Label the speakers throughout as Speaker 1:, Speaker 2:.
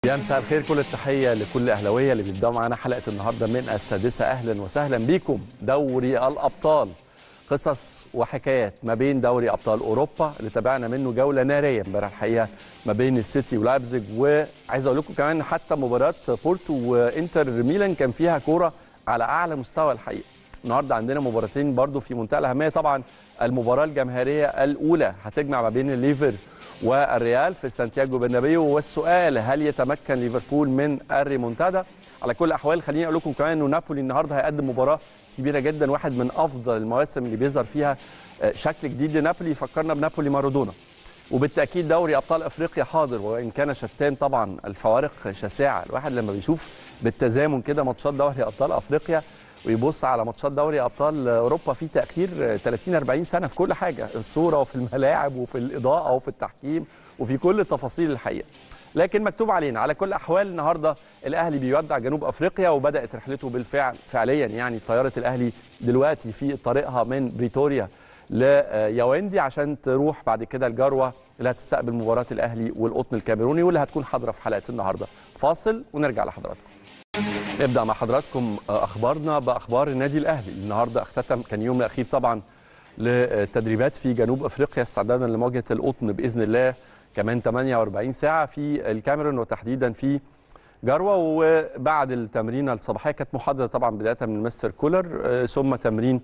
Speaker 1: يا مساء الخير كل التحيه لكل اهلاويه اللي بيبداوا معانا حلقه النهارده من السادسه اهلا وسهلا بيكم دوري الابطال قصص وحكايات ما بين دوري ابطال اوروبا اللي تابعنا منه جوله ناريه امبارح الحقيقه ما بين السيتي ولايبزيج وعايز اقول لكم كمان حتى مباراه بورتو وانتر ميلان كان فيها كوره على اعلى مستوى الحقيقه النهارده عندنا مباراتين برضو في منتهى الاهميه طبعا المباراه الجماهيريه الاولى هتجمع ما بين الليفر والريال في سانتياغو برنابيو والسؤال هل يتمكن ليفربول من الريمونتادا على كل الاحوال خليني اقول لكم كمان انه نابولي النهارده هيقدم مباراه كبيره جدا واحد من افضل المواسم اللي بيظهر فيها شكل جديد لنابولي يفكرنا بنابولي مارادونا وبالتاكيد دوري ابطال افريقيا حاضر وان كان شتان طبعا الفوارق شاسعه الواحد لما بيشوف بالتزامن كده ماتشات دوري ابطال افريقيا ويبص على ماتشات دوري ابطال اوروبا في تاخير 30 40 سنه في كل حاجه الصوره وفي الملاعب وفي الاضاءه وفي التحكيم وفي كل التفاصيل الحقيقه لكن مكتوب علينا على كل الاحوال النهارده الاهلي بيودع جنوب افريقيا وبدات رحلته بالفعل فعليا يعني طياره الاهلي دلوقتي في طريقها من بريتوريا لياوندي عشان تروح بعد كده الجروه اللي هتستقبل مباراه الاهلي والقطن الكاميروني واللي هتكون حاضره في حلقه النهارده فاصل ونرجع لحضراتكم نبدا مع حضراتكم اخبارنا باخبار النادي الاهلي النهارده اختتم كان يوم الاخير طبعا للتدريبات في جنوب افريقيا استعدادا لمواجهه القطن باذن الله كمان 48 ساعه في الكاميرون وتحديدا في جروه وبعد التمرينه الصباحيه كانت محاضره طبعا بدايه من مستر كولر ثم تمرين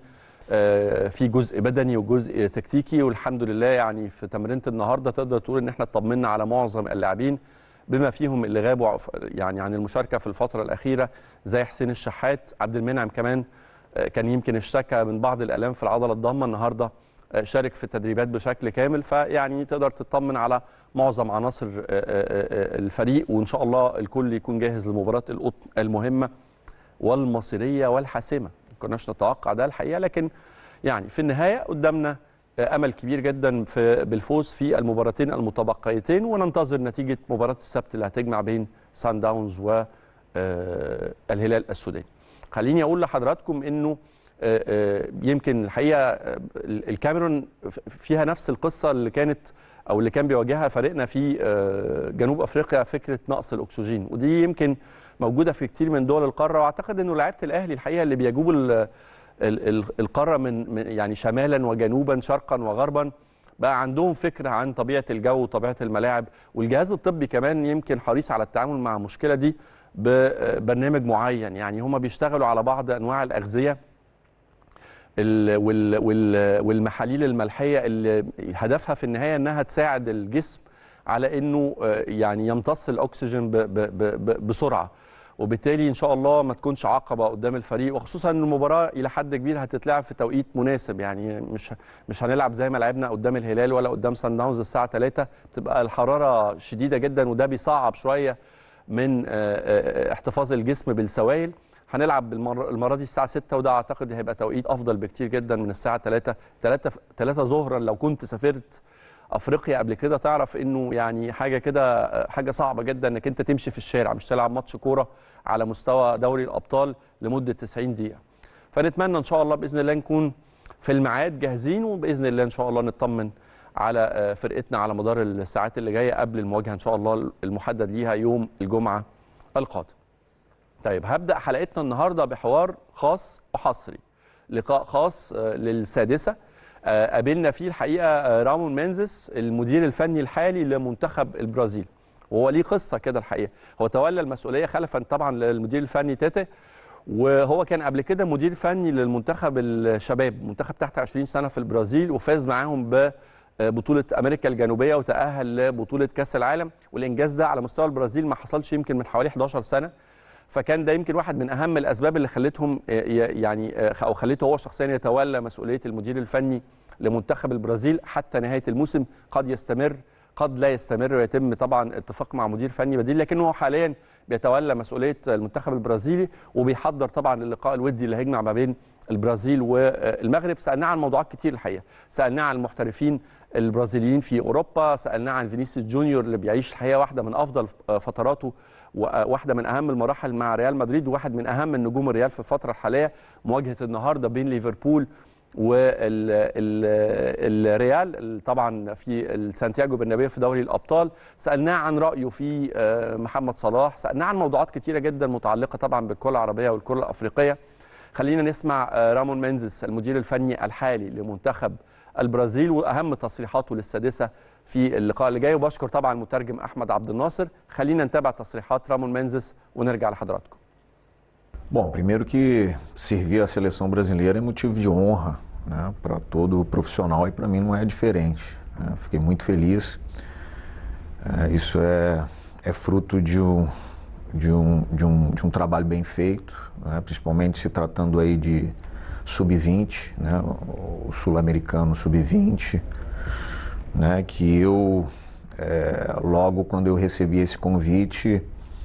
Speaker 1: في جزء بدني وجزء تكتيكي والحمد لله يعني في تمرينه النهارده تقدر تقول ان احنا اطمنا على معظم اللاعبين بما فيهم اللي غابوا يعني عن المشاركه في الفتره الاخيره زي حسين الشحات عبد المنعم كمان كان يمكن اشتكى من بعض الالام في العضله الضامه النهارده شارك في التدريبات بشكل كامل فيعني تقدر تطمن على معظم عناصر الفريق وان شاء الله الكل يكون جاهز لمباراه القطن المهمه والمصيريه والحاسمه ما كناش نتوقع ده الحقيقه لكن يعني في النهايه قدامنا امل كبير جدا في بالفوز في المباراتين المتبقيتين وننتظر نتيجه مباراه السبت اللي هتجمع بين سان داونز والهلال السوداني. خليني اقول لحضراتكم انه يمكن الحقيقه الكاميرون فيها نفس القصه اللي كانت او اللي كان بيواجهها فريقنا في جنوب افريقيا فكره نقص الاكسجين ودي يمكن موجوده في كتير من دول القاره واعتقد انه لعيبه الاهلي الحقيقه اللي بيجوبوا القاره من يعني شمالا وجنوبا شرقا وغربا بقى عندهم فكره عن طبيعه الجو وطبيعه الملاعب والجهاز الطبي كمان يمكن حريص على التعامل مع المشكله دي ببرنامج معين يعني هم بيشتغلوا على بعض انواع الاغذيه والمحاليل الملحيه اللي هدفها في النهايه انها تساعد الجسم على انه يعني يمتص الاكسجين بسرعه وبالتالي ان شاء الله ما تكونش عقبه قدام الفريق وخصوصا ان المباراه الى حد كبير هتتلعب في توقيت مناسب يعني مش مش هنلعب زي ما لعبنا قدام الهلال ولا قدام سان داونز الساعه 3 بتبقى الحراره شديده جدا وده بيصعب شويه من احتفاظ الجسم بالسوائل هنلعب المره دي الساعه 6 وده اعتقد هيبقى توقيت افضل بكتير جدا من الساعه 3 3 3 ظهرا لو كنت سافرت افريقيا قبل كده تعرف انه يعني حاجه كده حاجه صعبه جدا انك انت تمشي في الشارع مش تلعب ماتش كوره على مستوى دوري الابطال لمده 90 دقيقه فنتمنى ان شاء الله باذن الله نكون في الميعاد جاهزين وباذن الله ان شاء الله نطمن على فرقتنا على مدار الساعات اللي جايه قبل المواجهه ان شاء الله المحدد ليها يوم الجمعه القادم طيب هبدا حلقتنا النهارده بحوار خاص وحصري لقاء خاص للسادسه قابلنا فيه الحقيقه رامون مينزس المدير الفني الحالي لمنتخب البرازيل وهو ليه قصه كده الحقيقه هو تولى المسؤوليه خلفا طبعا للمدير الفني تيتي وهو كان قبل كده مدير فني للمنتخب الشباب منتخب تحت 20 سنه في البرازيل وفاز معاهم ببطوله امريكا الجنوبيه وتاهل لبطوله كاس العالم والانجاز ده على مستوى البرازيل ما حصلش يمكن من حوالي 11 سنه فكان ده يمكن واحد من اهم الاسباب اللي خلتهم يعني او خلته هو شخصيا يتولى مسؤوليه المدير الفني لمنتخب البرازيل حتى نهايه الموسم قد يستمر قد لا يستمر ويتم طبعا اتفاق مع مدير فني بديل لكنه هو حاليا بيتولى مسؤوليه المنتخب البرازيلي وبيحضر طبعا اللقاء الودي اللي هيجمع ما بين البرازيل والمغرب سالناه عن موضوعات كتير الحقيقه سالناه عن المحترفين البرازيليين في اوروبا سالناه عن فينيسيوس جونيور اللي بيعيش الحقيقه واحده من افضل فتراته وواحده من اهم المراحل مع ريال مدريد وواحد من اهم النجوم الريال في الفتره الحاليه مواجهه النهارده بين ليفربول والريال طبعا في سانتياغو برنابيو في دوري الابطال سالناه عن رايه في آه، محمد صلاح سالناه عن موضوعات كتيره جدا متعلقه طبعا بالكره العربيه والكره الافريقيه خلينا نسمع آه، رامون مينزس المدير الفني الحالي لمنتخب البرازيل واهم تصريحاته للسادسه في اللقاء اللي جاي وبشكر طبعا المترجم احمد عبد الناصر خلينا نتابع تصريحات رامون مينزس ونرجع لحضراتكم
Speaker 2: Bom, primeiro que servir a seleção brasileira é motivo de honra né, para todo profissional e para mim não é diferente. Né? Fiquei muito feliz. É, isso é, é fruto de um, de, um, de, um, de um trabalho bem feito, né, principalmente se tratando aí de sub-20, né, o sul-americano sub-20, né, que eu, é, logo quando eu recebi esse convite,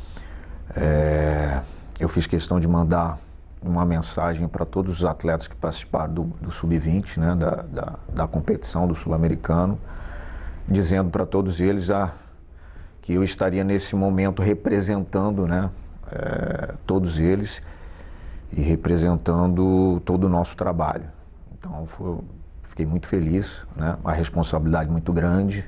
Speaker 2: é, eu fiz questão de mandar uma mensagem para todos os atletas que participaram do, do Sub-20, né, da, da, da, competição do Sul-Americano, dizendo para todos eles a, que eu estaria nesse momento representando né, é, todos eles e representando todo o nosso trabalho. Então foi, fiquei muito feliz, né, uma responsabilidade muito grande,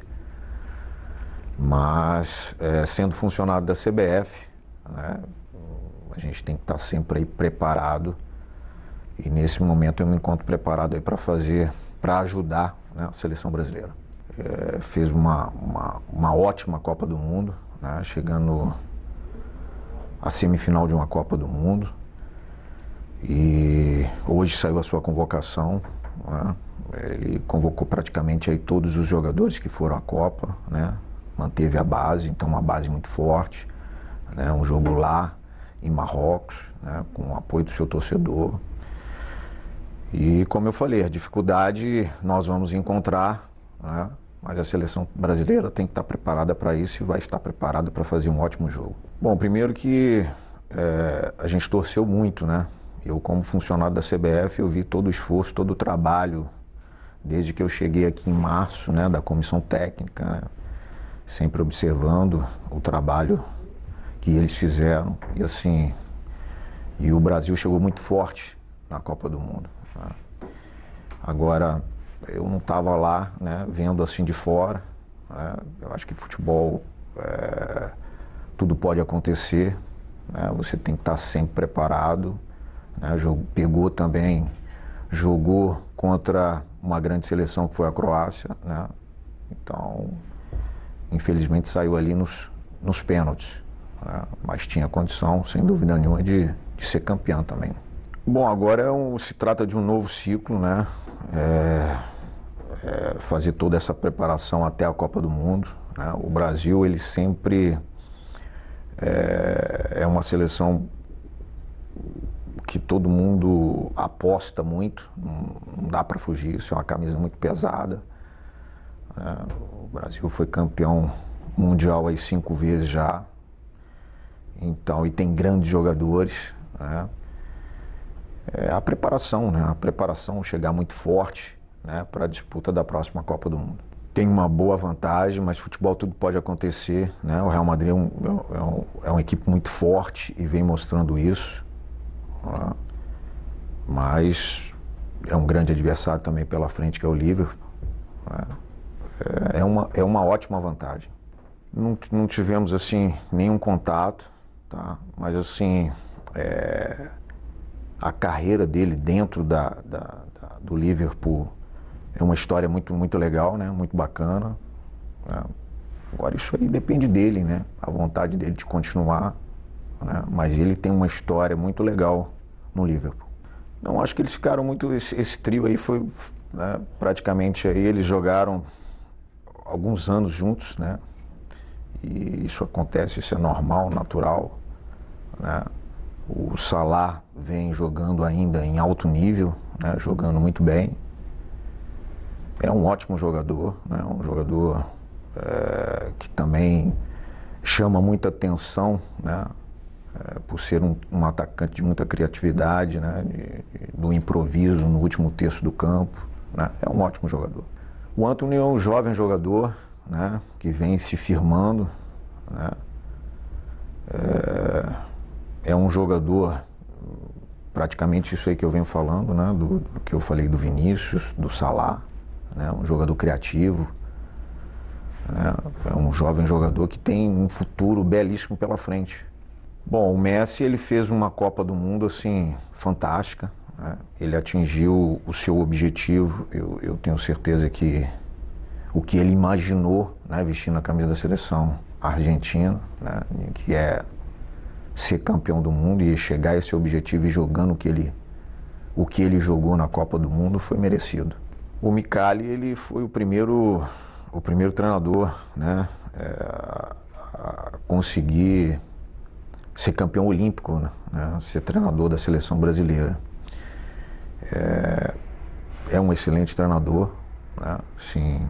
Speaker 2: mas é, sendo funcionário da CBF, né, a gente tem que estar sempre aí preparado. E nesse momento eu me encontro preparado aí para fazer, para ajudar né, a seleção brasileira. É, fez uma, uma, uma, ótima Copa do Mundo, né, chegando à semifinal de uma Copa do Mundo. E hoje saiu a sua convocação. Né, ele convocou praticamente aí todos os jogadores que foram à Copa, né, manteve a base, então uma base muito forte, né, um jogo lá em Marrocos, né, com o apoio do seu torcedor. E como eu falei, a dificuldade nós vamos encontrar, né, mas a seleção brasileira tem que estar preparada para isso e vai estar preparada para fazer um ótimo jogo. Bom, primeiro que é, a gente torceu muito, né? Eu, como funcionário da CBF, eu vi todo o esforço, todo o trabalho, desde que eu cheguei aqui em março, né, da comissão técnica, né, sempre observando o trabalho que eles fizeram. E assim, e o Brasil chegou muito forte na Copa do Mundo. Né? Agora, eu não estava lá, né, vendo assim de fora. Né? Eu acho que futebol, é, tudo pode acontecer. Né? Você tem que estar sempre preparado. Né? Pegou também, jogou contra uma grande seleção que foi a Croácia. Né? Então, infelizmente saiu ali nos, nos pênaltis né? mas tinha condição, sem dúvida nenhuma, de, de ser campeão também. Bom, agora é um, se trata de um novo ciclo, né? É, é fazer toda essa preparação até a Copa do Mundo. Né? O Brasil, ele sempre é, é uma seleção que todo mundo aposta muito, não, não dá para fugir, isso é uma camisa muito pesada. Né? O Brasil foi campeão mundial aí cinco vezes já, então, e tem grandes jogadores. Né? É a preparação, né? A preparação chegar muito forte né? para a disputa da próxima Copa do Mundo. Tem uma boa vantagem, mas futebol tudo pode acontecer. Né? O Real Madrid é, um, é, um, é uma equipe muito forte e vem mostrando isso. Né? Mas é um grande adversário também pela frente, que é o Liverpool. Né? É, uma, é uma ótima vantagem. Não, não tivemos assim nenhum contato tá? Mas assim, é, a carreira dele dentro da, da, da, do Liverpool é uma história muito, muito legal, né? Muito bacana. Né? Agora isso aí depende dele, né? A vontade dele de continuar, né? Mas ele tem uma história muito legal no Liverpool. Não acho que eles ficaram muito esse, esse trio aí foi né? praticamente aí eles jogaram alguns anos juntos, né? E isso acontece, isso é normal, natural. Né? O Salah vem jogando ainda em alto nível, né? jogando muito bem. É um ótimo jogador, né? um jogador é, que também chama muita atenção, né? É, por ser um, um, atacante de muita criatividade, né? De, de, do improviso no último terço do campo. Né? É um ótimo jogador. O Anthony é um jovem jogador né? que vem se firmando. Né? É, é um jogador praticamente isso aí que eu venho falando, né? Do, do que eu falei do Vinícius, do Salah, né? Um jogador criativo, né? é um jovem jogador que tem um futuro belíssimo pela frente. Bom, o Messi ele fez uma Copa do Mundo assim fantástica. Né? Ele atingiu o seu objetivo. Eu, eu tenho certeza que o que ele imaginou, né, vestindo a camisa da seleção argentina, né, que é ser campeão do mundo e chegar a esse objetivo e jogando o que ele o que ele jogou na Copa do Mundo foi merecido. O Micali ele foi o primeiro o primeiro treinador, né, é, a conseguir ser campeão olímpico, né, ser treinador da seleção brasileira. É, é um excelente treinador, né, sim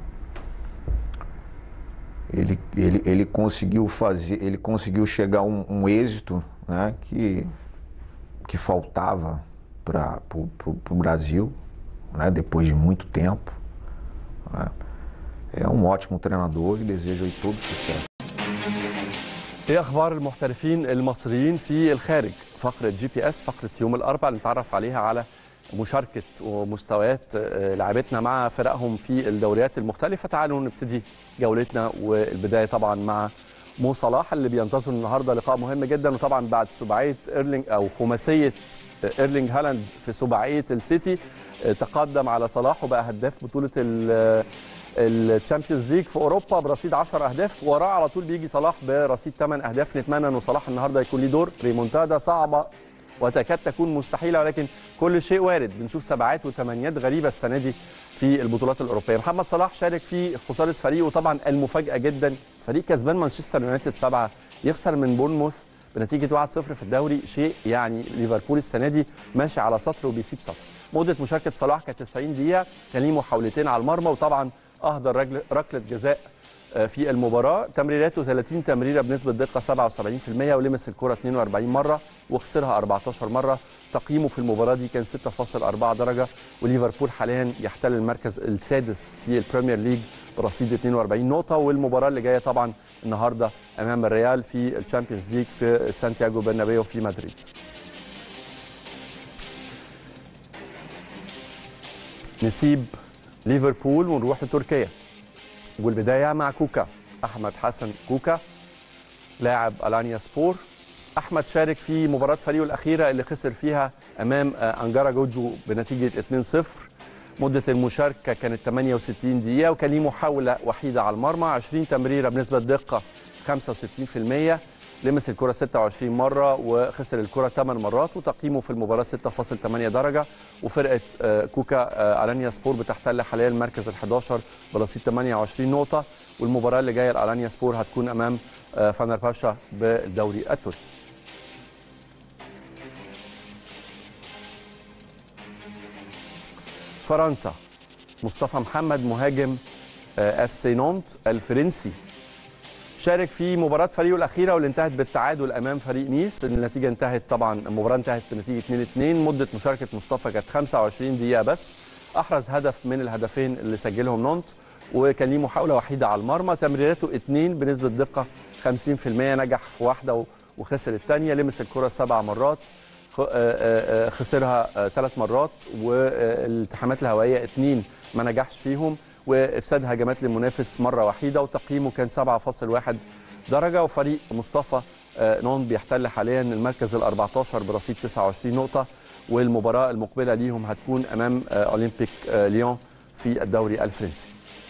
Speaker 2: ele, ele, ele conseguiu fazer, ele conseguiu chegar a um, um êxito né, que, que faltava para o Brasil, né, depois de muito tempo. Né. É um ótimo treinador e desejo aí todo sucesso.
Speaker 1: ايه اخبار المحترفين المصريين في الخارج فقره جي بي اس فقره يوم الاربعاء اللي نتعرف عليها على مشاركه ومستويات آه، لاعبتنا مع فرقهم في الدوريات المختلفه تعالوا نبتدي جولتنا والبدايه طبعا مع مو صلاح اللي بينتظر النهارده لقاء مهم جدا وطبعا بعد سباعيه ايرلينج او خماسيه ايرلينج هالاند في سباعيه السيتي آه، تقدم على صلاح وبقى هداف بطوله الشامبيونز ليج في اوروبا برصيد 10 اهداف وراه على طول بيجي صلاح برصيد 8 اهداف نتمنى ان صلاح النهارده يكون ليه دور ريمونتادا صعبه وتكاد تكون مستحيله ولكن كل شيء وارد بنشوف سبعات وثمانيات غريبه السنه دي في البطولات الاوروبيه محمد صلاح شارك في خساره فريقه طبعا المفاجاه جدا فريق كسبان مانشستر يونايتد سبعه يخسر من بورنموث بنتيجه 1-0 في الدوري شيء يعني ليفربول السنه دي ماشي على سطر وبيسيب سطر مده مشاركه صلاح كانت 90 دقيقه كان ليه محاولتين على المرمى وطبعا اهدر رجل- ركله جزاء آه، في المباراه تمريراته 30 تمريره بنسبه دقه 77% ولمس الكره 42 مره وخسرها 14 مره تقييمه في المباراه دي كان 6.4 درجه وليفربول حاليا يحتل المركز السادس في البريمير ليج برصيد 42 نقطه والمباراه اللي جايه طبعا النهارده امام الريال في الشامبيونز ليج في سانتياغو برنابيو في مدريد نسيب ليفربول ونروح لتركيا والبدايه مع كوكا احمد حسن كوكا لاعب الانيا سبور احمد شارك في مباراه فريقه الاخيره اللي خسر فيها امام آه، انجارا جوجو بنتيجه 2-0 مده المشاركه كانت 68 دقيقه وكان ليه محاوله وحيده على المرمى 20 تمريره بنسبه دقه 65% لمس الكره 26 مره وخسر الكره 8 مرات وتقييمه في المباراه 6.8 درجه وفرقه آه، كوكا آه، الانيا سبور بتحتل حاليا المركز ال11 برصيد 28 نقطه والمباراه اللي جايه الالانيا سبور هتكون امام آه، فانر باشا بالدوري التركي فرنسا مصطفى محمد مهاجم آه، اف سي نونت الفرنسي شارك في مباراة فريقه الأخيرة واللي انتهت بالتعادل أمام فريق نيس النتيجة انتهت طبعا المباراة انتهت بنتيجة 2-2 مدة مشاركة مصطفى كانت 25 دقيقة بس أحرز هدف من الهدفين اللي سجلهم نونت وكان ليه محاولة وحيدة على المرمى تمريراته اثنين بنسبة دقة 50% نجح في واحدة و- وخسر الثانية لمس الكرة سبع مرات خ- آه، آه، آه، خسرها ثلاث مرات والالتحامات الهوائيه اثنين ما نجحش فيهم وافساد هجمات للمنافس مره وحيده وتقييمه كان 7.1 درجه وفريق مصطفى آه، نون بيحتل حاليا المركز ال 14 برصيد 29 نقطه والمباراه المقبله ليهم هتكون امام آه، اولمبيك آه، ليون في الدوري الفرنسي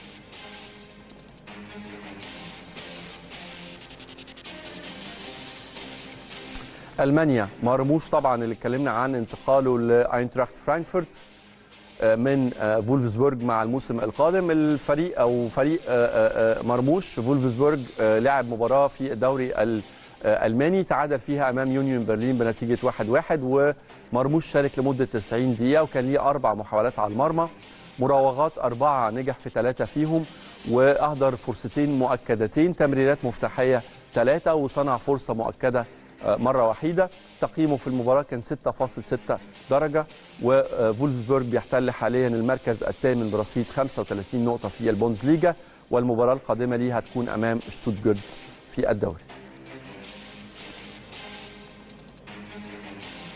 Speaker 1: المانيا مرموش طبعا اللي اتكلمنا عن انتقاله لاينتراخت فرانكفورت آه، من آه، فولفسبورج مع الموسم القادم الفريق او فريق آه، آه، آه، مرموش فولفسبورج آه، لعب مباراه في الدوري الالماني تعادل فيها امام يونيون برلين بنتيجه 1-1 ومرموش شارك لمده 90 دقيقه وكان ليه اربع محاولات على المرمى مراوغات اربعه نجح في ثلاثه فيهم واهدر فرصتين مؤكدتين تمريرات مفتاحيه ثلاثه وصنع فرصه مؤكده آه، مره وحيده تقييمه في المباراه كان 6.6 درجه وفولفسبورج بيحتل حاليا المركز الثامن برصيد 35 نقطه في البوندسليجا والمباراه القادمه ليه هتكون امام شتوتجارت في الدوري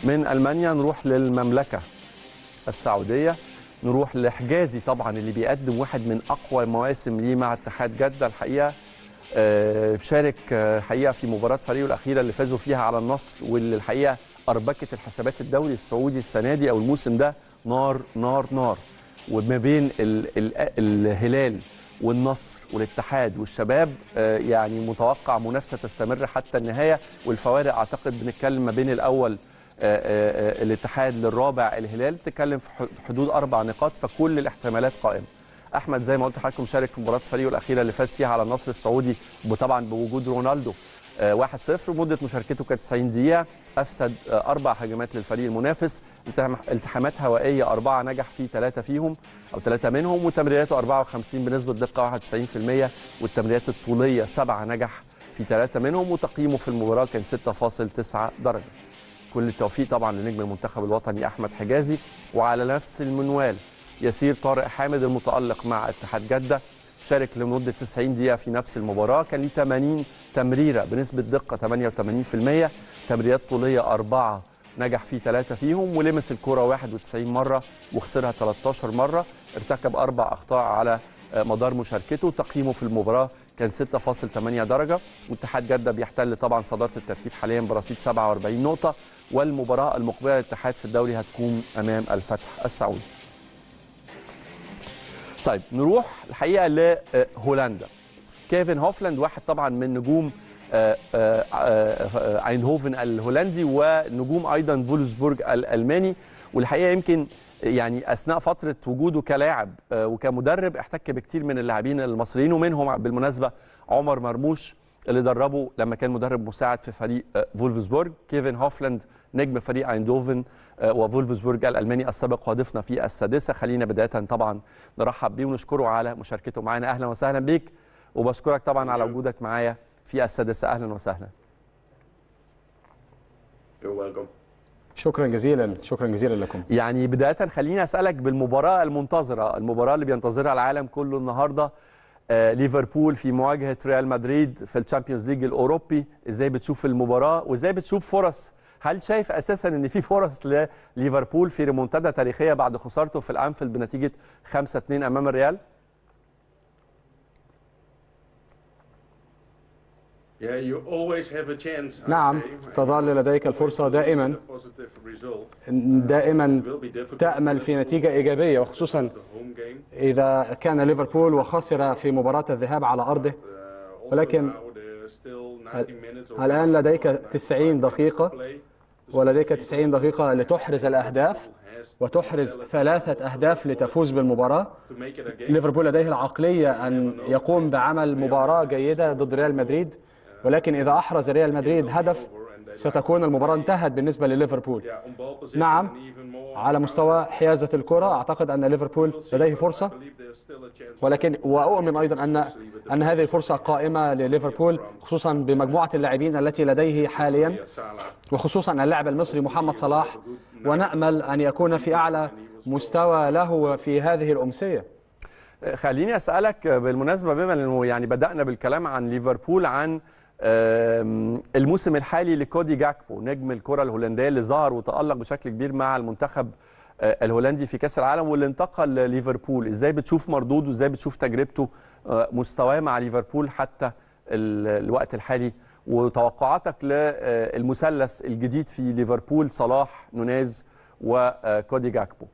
Speaker 1: من المانيا نروح للمملكه السعوديه نروح لحجازي طبعا اللي بيقدم واحد من اقوى مواسم ليه مع اتحاد جده الحقيقه آه، شارك آه، حقيقه في مباراه فريقه الاخيره اللي فازوا فيها على النصر واللي الحقيقه اربكت الحسابات الدوري السعودي السنه دي او الموسم ده نار نار نار وما بين ال ال الهلال والنصر والاتحاد والشباب آه، يعني متوقع منافسه تستمر حتى النهايه والفوارق اعتقد بنتكلم ما بين الاول آه، آه، آه، الاتحاد للرابع الهلال بتتكلم في ح- حدود اربع نقاط فكل الاحتمالات قائمه احمد زي ما قلت لحضراتكم شارك في مباراه فريقه الاخيره اللي فاز فيها على النصر السعودي وطبعا بوجود رونالدو آه، 1-0 مده مشاركته كانت 90 دقيقه افسد آه، اربع هجمات للفريق المنافس التحام- التحامات هوائيه اربعه نجح في ثلاثه فيهم او ثلاثه منهم وتمريراته 54 بنسبه دقه 91% والتمريرات الطوليه سبعه نجح في ثلاثه منهم وتقييمه في المباراه كان 6.9 درجه كل التوفيق طبعا لنجم المنتخب الوطني احمد حجازي وعلى نفس المنوال يسير طارق حامد المتالق مع اتحاد جده شارك لمده 90 دقيقه في نفس المباراه كان ليه 80 تمريره بنسبه دقه 88% تمريرات طوليه اربعه نجح في ثلاثه فيهم ولمس الكره 91 مره وخسرها 13 مره ارتكب اربع اخطاء على آه، مدار مشاركته تقييمه في المباراه كان 6.8 درجه واتحاد جده بيحتل طبعا صداره الترتيب حاليا برصيد 47 نقطه والمباراه المقبله للاتحاد في الدوري هتكون امام الفتح السعودي. طيب نروح الحقيقه لهولندا. كيفن هوفلاند واحد طبعا من نجوم آه، آه، آه، ايندهوفن الهولندي ونجوم ايضا فولسبورج الالماني والحقيقه يمكن يعني اثناء فتره وجوده كلاعب آه، وكمدرب احتك بكتير من اللاعبين المصريين ومنهم بالمناسبه عمر مرموش اللي دربه لما كان مدرب مساعد في فريق آه، فولفسبورج كيفن هوفلاند نجم فريق ايندوفن آه، وفولفسبورج الالماني السابق وضيفنا في السادسه خلينا بدايه طبعا نرحب بيه ونشكره على مشاركته معنا اهلا وسهلا بيك وبشكرك طبعا على وجودك معايا في السادسه اهلا وسهلا
Speaker 3: You're welcome.
Speaker 4: شكرا جزيلا شكرا جزيلا لكم
Speaker 1: يعني بدايه خليني اسالك بالمباراه المنتظره المباراه اللي بينتظرها العالم كله النهارده آه، ليفربول في مواجهه ريال مدريد في الشامبيونز ليج الاوروبي ازاي بتشوف المباراه وازاي بتشوف فرص هل شايف اساسا ان في فرص لليفربول في ريمونتادا تاريخيه بعد خسارته في الانفيلد بنتيجه 5-2 امام الريال
Speaker 3: Yeah, you always have a chance. I
Speaker 4: نعم
Speaker 3: say.
Speaker 4: تظل لديك الفرصة دائما
Speaker 3: A positive result.
Speaker 4: دائما
Speaker 3: It will be difficult.
Speaker 4: تأمل في نتيجة إيجابية وخصوصا
Speaker 3: The home game.
Speaker 4: إذا كان ليفربول وخسر في مباراة الذهاب على أرضه
Speaker 3: Uh, also
Speaker 4: ولكن
Speaker 3: now there's still 90 minutes of
Speaker 4: الآن لديك 90 دقيقة
Speaker 3: play.
Speaker 4: ولديك 90 دقيقة لتحرز الأهداف وتحرز ثلاثة أهداف لتفوز بالمباراة
Speaker 3: To make it a game.
Speaker 4: ليفربول لديه العقلية أن يقوم بعمل مباراة جيدة ضد ريال مدريد ولكن إذا أحرز ريال مدريد هدف ستكون المباراة انتهت بالنسبة لليفربول
Speaker 3: Yeah, on ball position
Speaker 4: نعم
Speaker 3: and even more.
Speaker 4: على مستوى حيازة الكرة أعتقد أن ليفربول لديه فرصة
Speaker 3: I believe there's still a chance.
Speaker 4: ولكن وأؤمن أيضا أن أن هذه الفرصة قائمة لليفربول خصوصا بمجموعة اللاعبين التي لديه حاليا
Speaker 3: Yeah, Salah.
Speaker 4: وخصوصا اللاعب المصري محمد صلاح ونأمل أن يكون في أعلى مستوى له في هذه الأمسية
Speaker 1: خليني اسالك بالمناسبه بما انه يعني بدانا بالكلام عن ليفربول عن آم، الموسم الحالي لكودي جاكبو نجم الكره الهولنديه اللي ظهر وتالق بشكل كبير مع المنتخب آه، الهولندي في كاس العالم واللي انتقل لليفربول ازاي بتشوف مردوده ازاي بتشوف تجربته آه، مستواه مع ليفربول حتى ال- الوقت الحالي وتوقعاتك للمثلث الجديد في ليفربول صلاح نونيز وكودي جاكبو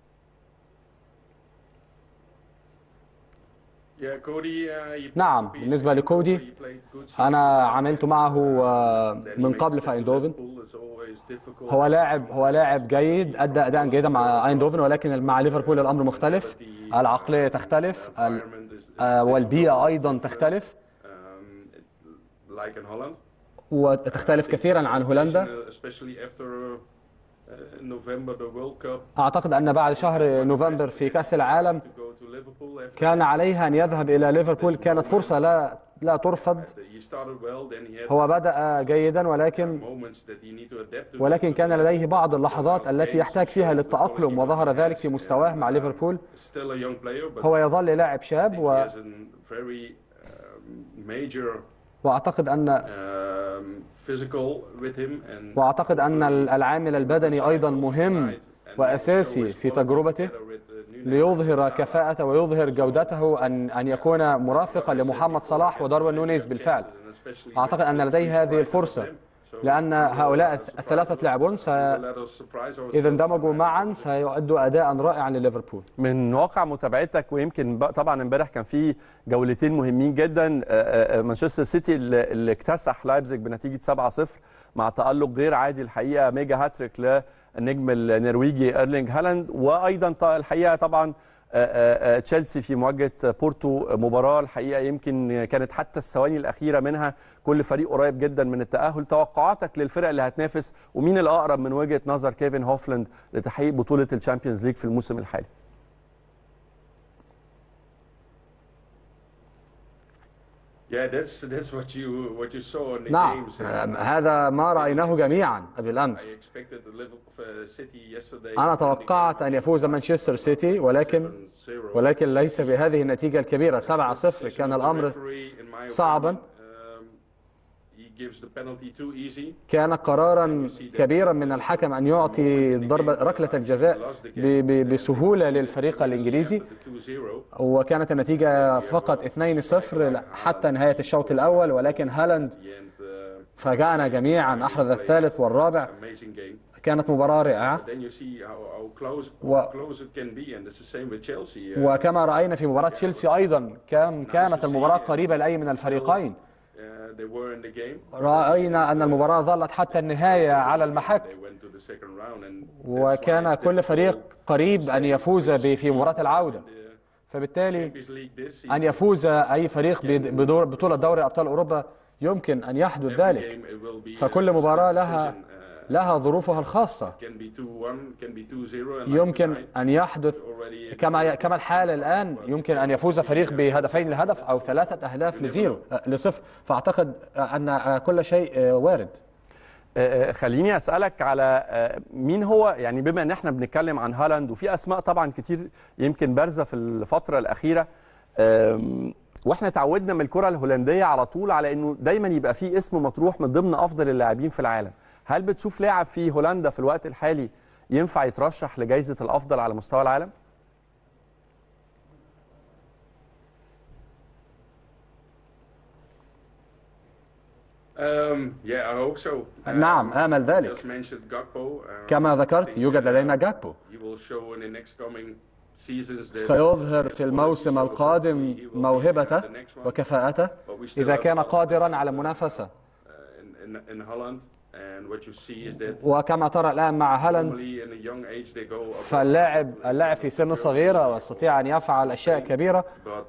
Speaker 3: Yeah, Cody, uh, he played
Speaker 4: نعم،
Speaker 3: for PSV.
Speaker 4: بالنسبة لكودي،
Speaker 3: He played good season.
Speaker 4: أنا عملت معه آه،
Speaker 3: Then he
Speaker 4: من
Speaker 3: makes
Speaker 4: قبل
Speaker 3: it
Speaker 4: في
Speaker 3: to
Speaker 4: ايندوفن
Speaker 3: Liverpool. It's always difficult.
Speaker 4: هو لاعب هو لاعب جيد أدى أداء جيدا مع ايندوفن ولكن مع ليفربول الأمر مختلف العقلية تختلف ال-
Speaker 3: Environment is- is
Speaker 4: آه،
Speaker 3: difficult.
Speaker 4: والبيئة أيضا تختلف
Speaker 3: Um, it- like in Holland.
Speaker 4: وتختلف كثيرا عن هولندا
Speaker 3: Especially after uh, November, the World Cup.
Speaker 4: أعتقد أن بعد شهر نوفمبر في كأس العالم
Speaker 3: To go to Liverpool after
Speaker 4: كان عليه أن يذهب إلى ليفربول كانت فرصة لا لا ترفض
Speaker 3: he started well, then he had
Speaker 4: هو بدأ جيدا ولكن
Speaker 3: moments that he need to adapt to.
Speaker 4: ولكن كان لديه بعض اللحظات التي يحتاج فيها للتأقلم وظهر ذلك في مستواه مع ليفربول
Speaker 3: Still a young player, but
Speaker 4: هو يظل لاعب شاب
Speaker 3: he
Speaker 4: و
Speaker 3: has a very um, major
Speaker 4: واعتقد ان
Speaker 3: um, physical with him and
Speaker 4: واعتقد ان العامل البدني ايضا مهم واساسي في تجربته ليظهر كفاءته ويظهر جودته ان ان يكون مرافقا لمحمد صلاح وداروين نونيز بالفعل اعتقد ان لديه هذه الفرصه لان هؤلاء الثلاثه لاعبون س... اذا اندمجوا معا سيؤدوا اداء رائعا لليفربول
Speaker 1: من واقع متابعتك ويمكن بقى- طبعا امبارح كان في جولتين مهمين جدا آه، آه، مانشستر سيتي اللي اللي اكتسح لايبزيج بنتيجه 7-0 مع تالق غير عادي الحقيقه ميجا هاتريك للنجم النرويجي ايرلينج هالاند وايضا ط- الحقيقه طبعا آه، آه، آه، تشيلسي في مواجهه بورتو مباراه الحقيقه يمكن كانت حتى الثواني الاخيره منها كل فريق قريب جدا من التاهل توقعاتك للفرق اللي هتنافس ومين الاقرب من وجهه نظر كيفن هوفلاند لتحقيق بطوله الشامبيونز ليج في الموسم الحالي
Speaker 3: Yeah, that's that's what you what you saw in the
Speaker 4: نعم
Speaker 3: games.
Speaker 4: آه، هذا ما رايناه جميعا
Speaker 3: I
Speaker 4: بالامس
Speaker 3: expected the Liverpool uh, City yesterday.
Speaker 4: انا توقعت ان يفوز مانشستر سيتي ولكن
Speaker 3: 7-0.
Speaker 4: ولكن ليس بهذه النتيجه الكبيره 7-0 كان الامر صعبا. كان قرارا كبيرا من الحكم ان يعطي ضربه ركله الجزاء ب- ب- بسهوله للفريق الانجليزي وكانت النتيجه فقط 2-0 حتى نهايه الشوط الاول ولكن هالاند فاجأنا جميعا احرز الثالث والرابع كانت مباراه رائعه و- وكما راينا في مباراه تشيلسي ايضا كم كانت المباراه قريبه لاي من الفريقين راينا ان المباراه ظلت حتى النهايه على المحك وكان كل فريق قريب ان يفوز ب- في مباراه العوده فبالتالي ان يفوز اي فريق بد- بدور بطوله دوري ابطال اوروبا يمكن ان يحدث ذلك فكل مباراة لها لها ظروفها الخاصة يمكن أن يحدث كما كما الحال الآن يمكن أن يفوز فريق بهدفين لهدف أو ثلاثة أهداف لزيرو آه، لصفر فأعتقد أن آه، كل شيء آه، وارد
Speaker 1: آه، خليني اسالك على آه، مين هو يعني بما ان احنا بنتكلم عن هالاند وفي اسماء طبعا كتير يمكن بارزه في الفتره الاخيره آم، واحنا تعودنا من الكره الهولنديه على طول على انه دايما يبقى في اسم مطروح من ضمن افضل اللاعبين في العالم هل بتشوف لاعب في هولندا في الوقت الحالي ينفع يترشح لجائزه الافضل على مستوى العالم
Speaker 4: نعم آمل ذلك كما ذكرت يوجد لدينا جاكبو سيظهر في الموسم القادم موهبته وكفاءته إذا كان قادرا على المنافسة وكما ترى الآن مع هالاند فاللاعب اللاعب في سن صغيرة ويستطيع أن يفعل أشياء كبيرة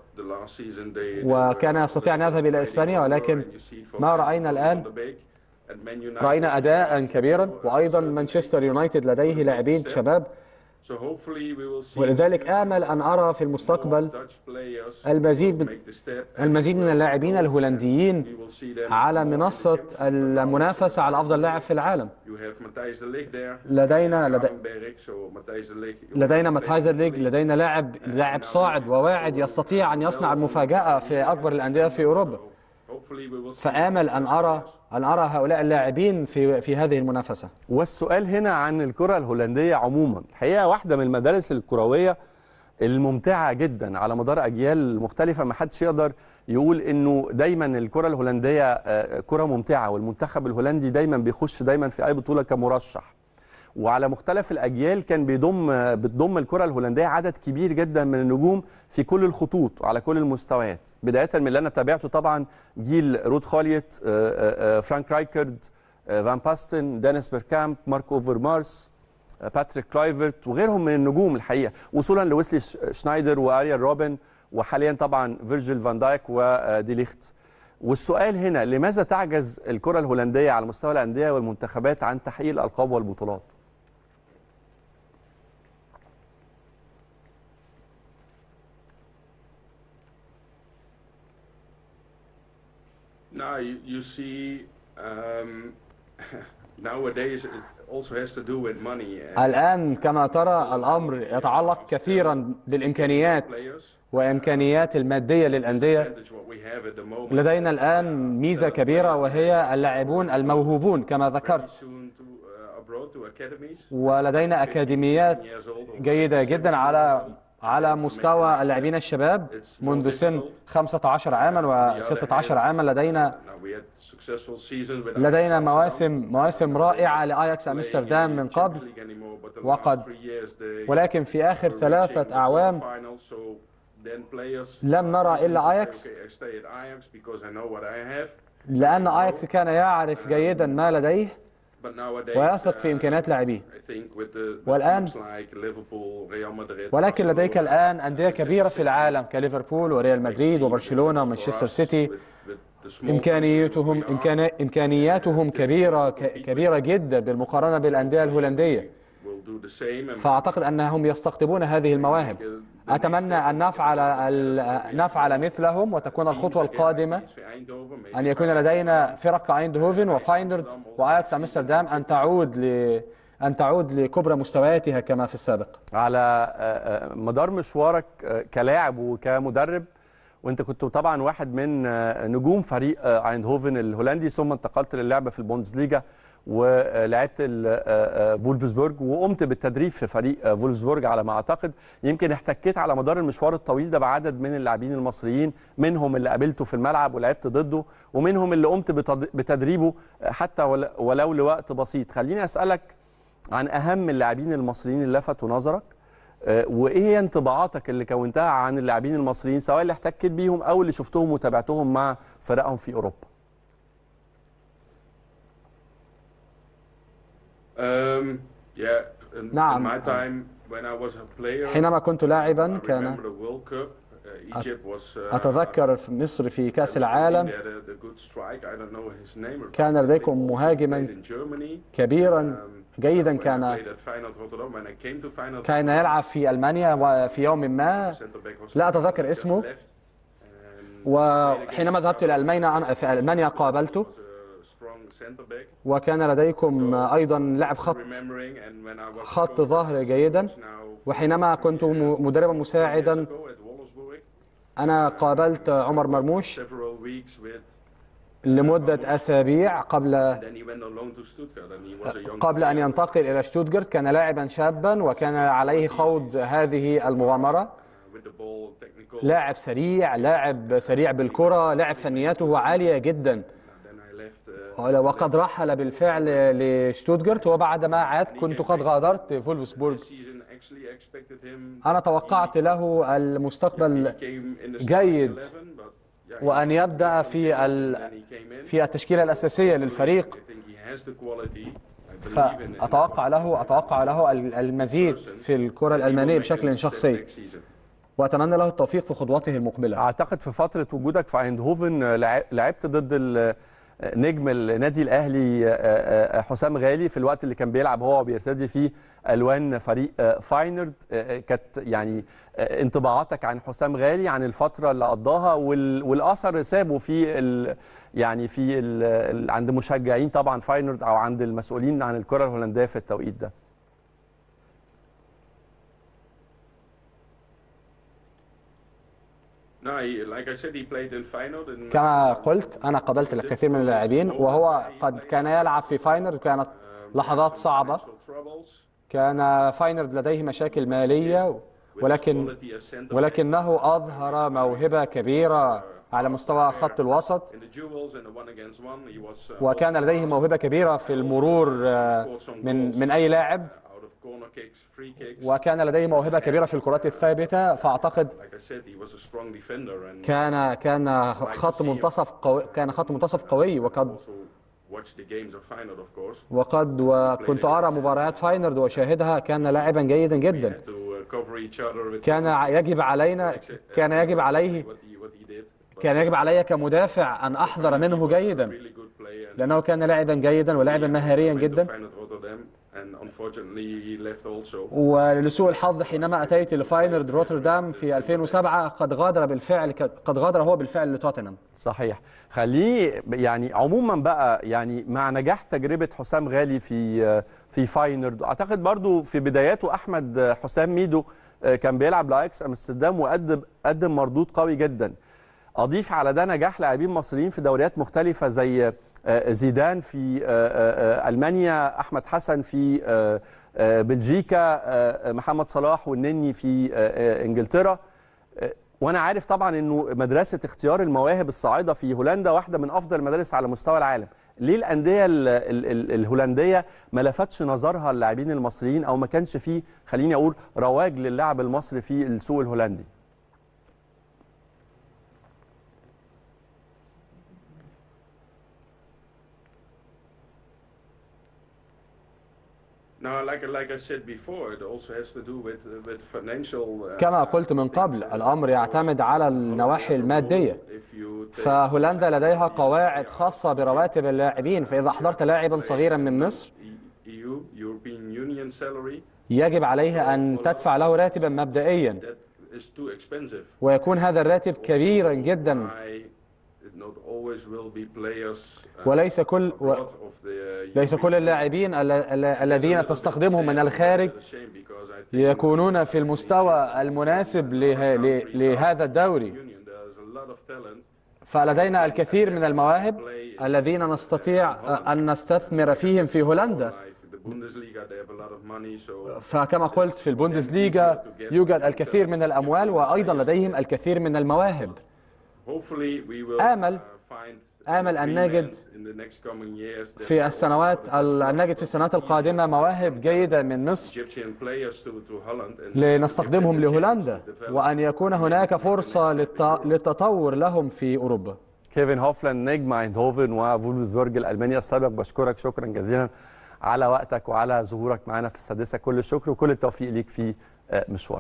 Speaker 4: وكان يستطيع أن يذهب إلى إسبانيا ولكن ما رأينا الآن رأينا أداء كبيرا وأيضا مانشستر يونايتد لديه لاعبين شباب ولذلك آمل أن أرى في المستقبل المزيد المزيد من اللاعبين الهولنديين على منصة المنافسة على أفضل لاعب في العالم لدينا لدي لدينا ماتايزر ليج لدينا لاعب لاعب صاعد وواعد يستطيع أن يصنع المفاجأة في أكبر الأندية في أوروبا فآمل أن أرى أن أرى هؤلاء اللاعبين في في هذه المنافسة
Speaker 1: والسؤال هنا عن الكرة الهولندية عموما الحقيقة واحدة من المدارس الكروية الممتعة جدا على مدار أجيال مختلفة ما حدش يقدر يقول إنه دايما الكرة الهولندية آه، كرة ممتعة والمنتخب الهولندي دايما بيخش دايما في أي بطولة كمرشح وعلى مختلف الأجيال كان بيضم بتضم الكرة الهولندية عدد كبير جدا من النجوم في كل الخطوط وعلى كل المستويات بداية من اللي أنا تابعته طبعا جيل رود خوليت آه، آه، آه، فرانك رايكرد آه، فان باستن دينيس بيركامب مارك اوفر مارس آه، باتريك كلايفرت وغيرهم من النجوم الحقيقه وصولا لويسلي ش- شنايدر واريال روبن وحاليا طبعا فيرجيل فان دايك ودي ليخت والسؤال هنا لماذا تعجز الكره الهولنديه على مستوى الانديه والمنتخبات عن تحقيق الالقاب والبطولات
Speaker 3: Now you, you see um, nowadays it also has to do with money and
Speaker 4: الآن كما ترى الأمر يتعلق كثيرا بالإمكانيات
Speaker 3: players.
Speaker 4: وإمكانيات المادية للأندية
Speaker 3: Advantage what we have at the moment.
Speaker 4: لدينا الآن ميزة كبيرة وهي اللاعبون الموهوبون كما ذكرت
Speaker 3: Soon to uh, abroad to academies.
Speaker 4: ولدينا أكاديميات
Speaker 3: 16 years old or
Speaker 4: جيدة جدا
Speaker 3: 17
Speaker 4: على
Speaker 3: years old.
Speaker 4: على مستوى اللاعبين الشباب منذ سن 15 عاما و16 عاما لدينا
Speaker 3: Now we had successful season with
Speaker 4: لدينا
Speaker 3: Ajax
Speaker 4: مواسم مواسم رائعة لآياكس
Speaker 3: Amsterdam,
Speaker 4: أمستردام من
Speaker 3: playing in
Speaker 4: قبل
Speaker 3: Champions League anymore, but the
Speaker 4: وقد-
Speaker 3: last three years they
Speaker 4: ولكن في آخر
Speaker 3: were reaching
Speaker 4: ثلاثة
Speaker 3: the
Speaker 4: أعوام
Speaker 3: quarterfinals, so then players
Speaker 4: لم نرى
Speaker 3: easily
Speaker 4: إلا
Speaker 3: say,
Speaker 4: أياكس.
Speaker 3: "Okay, I stay at Ajax because I know what I have."
Speaker 4: لأن آياكس كان يعرف جيدا ما لديه
Speaker 3: But nowadays,
Speaker 4: ويثق في
Speaker 3: uh,
Speaker 4: إمكانيات لاعبيه
Speaker 3: I think with the, with
Speaker 4: والآن-
Speaker 3: teams like Liverpool, Real Madrid,
Speaker 4: ولكن لديك
Speaker 3: Barcelona,
Speaker 4: الآن أندية كبيرة في
Speaker 3: Manchester
Speaker 4: العالم كليفربول وريال مدريد
Speaker 3: City,
Speaker 4: وبرشلونة
Speaker 3: for
Speaker 4: ومانشستر
Speaker 3: us,
Speaker 4: سيتي
Speaker 3: with- with the small
Speaker 4: إمكانياتهم
Speaker 3: country that we are,
Speaker 4: إمكان إمكانياتهم كبيرة ك- كبيرة جدا بالمقارنة بالأندية الهولندية
Speaker 3: we'll do the same and
Speaker 4: فأعتقد أنهم يستقطبون هذه المواهب أتمنى أن نفعل ال- نفعل مثلهم وتكون الخطوة القادمة أن يكون لدينا فرق كايندهوفن وفاينرد وآياكس أمستردام أن تعود ل أن تعود لكبرى مستوياتها كما في السابق
Speaker 1: على آه، آه، مدار مشوارك آه، كلاعب وكمدرب وانت كنت طبعا واحد من آه، نجوم فريق آه، ايندهوفن الهولندي ثم انتقلت للعب في البوندسليجا ولعبت ال- آه، آه، فولفسبورج وقمت بالتدريب في فريق آه، فولفسبورج على ما اعتقد يمكن احتكيت على مدار المشوار الطويل ده بعدد من اللاعبين المصريين منهم اللي قابلته في الملعب ولعبت ضده ومنهم اللي قمت بتد- بتدريبه آه، حتى ول- ولو لوقت بسيط خليني اسالك عن اهم اللاعبين المصريين اللي لفتوا نظرك آه، وايه هي انطباعاتك اللي كونتها عن اللاعبين المصريين سواء اللي احتكيت بيهم او اللي شفتهم وتابعتهم مع فرقهم في اوروبا
Speaker 3: Um, yeah, in,
Speaker 4: نعم.
Speaker 3: in my time when I was a player,
Speaker 4: حينما كنت لاعبا
Speaker 3: I
Speaker 4: كان
Speaker 3: remember the World Cup. Uh, Egypt was uh,
Speaker 4: أتذكر في مصر في
Speaker 3: there
Speaker 4: كأس
Speaker 3: was
Speaker 4: العالم
Speaker 3: there, the, the good strike. I don't know his name. or
Speaker 4: كان
Speaker 3: not.
Speaker 4: لديكم
Speaker 3: He also
Speaker 4: مهاجماً
Speaker 3: played in Germany.
Speaker 4: كبيرا
Speaker 3: Um,
Speaker 4: جيدا
Speaker 3: when I
Speaker 4: كان
Speaker 3: played at Feyenoord Rotterdam, when I came to Feyenoord
Speaker 4: كان يلعب في ألمانيا وفي يوم ما
Speaker 3: center back was
Speaker 4: لا أتذكر
Speaker 3: just
Speaker 4: اسمه.
Speaker 3: left. And
Speaker 4: وحينما ذهبت إلى ألمانيا أنا في ألمانيا قابلته
Speaker 3: was a strong center back.
Speaker 4: وكان لديكم أيضا لاعب خط
Speaker 3: Remembering and when I was
Speaker 4: خط
Speaker 3: coach,
Speaker 4: ظهر جيدا
Speaker 3: now
Speaker 4: وحينما كنت م- مدربا
Speaker 3: years
Speaker 4: مساعدا
Speaker 3: ago at Wolfsburg,
Speaker 4: أنا قابلت عمر مرموش
Speaker 3: several weeks with
Speaker 4: لمدة أسابيع قبل
Speaker 3: then he went on loan to Stuttgart and he was a young
Speaker 4: قبل أن
Speaker 3: player.
Speaker 4: ينتقل إلى شتوتغارت كان لاعبا شابا وكان عليه خوض هذه المغامرة
Speaker 3: with the ball technical
Speaker 4: لاعب سريع لاعب سريع بالكرة لاعب فنياته عالية جدا
Speaker 3: then I left uh,
Speaker 4: وقد رحل بالفعل لشتوتغارت وبعد ما عاد كنت قد غادرت فولفسبورغ
Speaker 3: this season actually expected him
Speaker 4: أنا توقعت له المستقبل
Speaker 3: he came in the
Speaker 4: جيد.
Speaker 3: starting 11 but yeah, he
Speaker 4: وأن يبدأ
Speaker 3: did some
Speaker 4: في
Speaker 3: damage
Speaker 4: ال...
Speaker 3: and then he came in.
Speaker 4: في التشكيلة الأساسية
Speaker 3: I
Speaker 4: للفريق
Speaker 3: think he has the quality. I believe in him.
Speaker 4: فأتوقع له أتوقع له المزيد في الكرة الألمانية بشكل شخصي
Speaker 3: Next season.
Speaker 4: وأتمنى له التوفيق في خطواته المقبلة
Speaker 1: اعتقد في فتره وجودك في ايندهوفن آه، لع- لعبت ضد ال- آه، نجم النادي الاهلي آه، آه، حسام غالي في الوقت اللي كان بيلعب هو وبيرتدي فيه الوان فريق آه، فاينرد آه، كانت يعني آه، انطباعاتك عن حسام غالي عن الفتره اللي قضاها وال- والاثر اللي سابه في ال يعني في ال ال عند مشجعين طبعا فاينرد او عند المسؤولين عن الكره الهولنديه في التوقيت ده
Speaker 3: No, he, like I said, he played in Feyenoord. And,
Speaker 4: كما قلت أنا قابلت الكثير من اللاعبين وهو قد كان يلعب في فاينرد كانت لحظات صعبة
Speaker 3: financial troubles.
Speaker 4: كان فاينرد لديه مشاكل مالية ولكن
Speaker 3: Quality as centre back.
Speaker 4: ولكنه أظهر موهبة كبيرة على مستوى خط الوسط
Speaker 3: In the duels and the one against one, he was uh,
Speaker 4: وكان لديه موهبة كبيرة في المرور آه، من من أي لاعب
Speaker 3: out of corner kicks, free kicks.
Speaker 4: وكان لديه موهبة كبيرة في الكرات الثابتة فأعتقد
Speaker 3: Like I said, he was a strong defender and
Speaker 4: كان كان خط منتصف قوي كان خط منتصف قوي وقد
Speaker 3: also watched the games of Feyenoord, of course.
Speaker 4: وقد وكنت أرى مباريات فاينرد وأشاهدها كان لاعبا جيدا جدا
Speaker 3: Had to uh, cover each other with
Speaker 4: كان يجب علينا كان يجب عليه
Speaker 3: what he, what he did. But
Speaker 4: كان يجب علي كمدافع أن أحذر منه جيدا
Speaker 3: really good play and
Speaker 4: لأنه كان لاعبا جيدا ولاعبا مهاريا
Speaker 3: went to
Speaker 4: جدا
Speaker 3: Feyenoord Rotterdam and unfortunately he left also.
Speaker 4: ولسوء الحظ حينما أتيت لفاينرد روتردام في 2007 قد غادر بالفعل قد غادر هو بالفعل لتوتنهام
Speaker 1: صحيح خليني يعني عموما بقى يعني مع نجاح تجربه حسام غالي في في فاينرد اعتقد برضو في بداياته احمد حسام ميدو كان بيلعب لايكس امستردام وقدم قدم مردود قوي جدا اضيف على ده نجاح لاعبين مصريين في دوريات مختلفه زي زيدان في المانيا احمد حسن في بلجيكا محمد صلاح والنني في انجلترا وانا عارف طبعا انه مدرسه اختيار المواهب الصاعده في هولندا واحده من افضل المدارس على مستوى العالم ليه الانديه ال ال ال الهولنديه ما لفتش نظرها اللاعبين المصريين او ما كانش فيه خليني اقول رواج للاعب المصري في السوق الهولندي
Speaker 3: No, like, like I said before, it also has to do with, with financial. Uh,
Speaker 4: كما قلت من قبل الأمر يعتمد على النواحي المادية فهولندا لديها قواعد خاصة برواتب اللاعبين فإذا أحضرت لاعبا صغيرا من مصر يجب عليه أن تدفع له راتبا مبدئيا ويكون هذا الراتب كبيرا جدا وليس كل و... ليس كل اللاعبين الذين تستخدمهم من الخارج يكونون في المستوى المناسب له... لهذا الدوري فلدينا الكثير من المواهب الذين نستطيع أن نستثمر فيهم في هولندا فكما قلت في البوندسليغا يوجد الكثير من الأموال وأيضا لديهم الكثير من المواهب آمل آمل أن نجد في السنوات أن نجد في السنوات القادمة مواهب جيدة من مصر لنستخدمهم لهولندا وأن يكون هناك فرصة للتطور لهم في أوروبا
Speaker 1: كيفن هوفلاند نجم ايندهوفن وفولفسبورج الألمانيا السابق بشكرك شكرا جزيلا على وقتك وعلى ظهورك معنا في السادسة كل الشكر وكل التوفيق ليك في مشوارك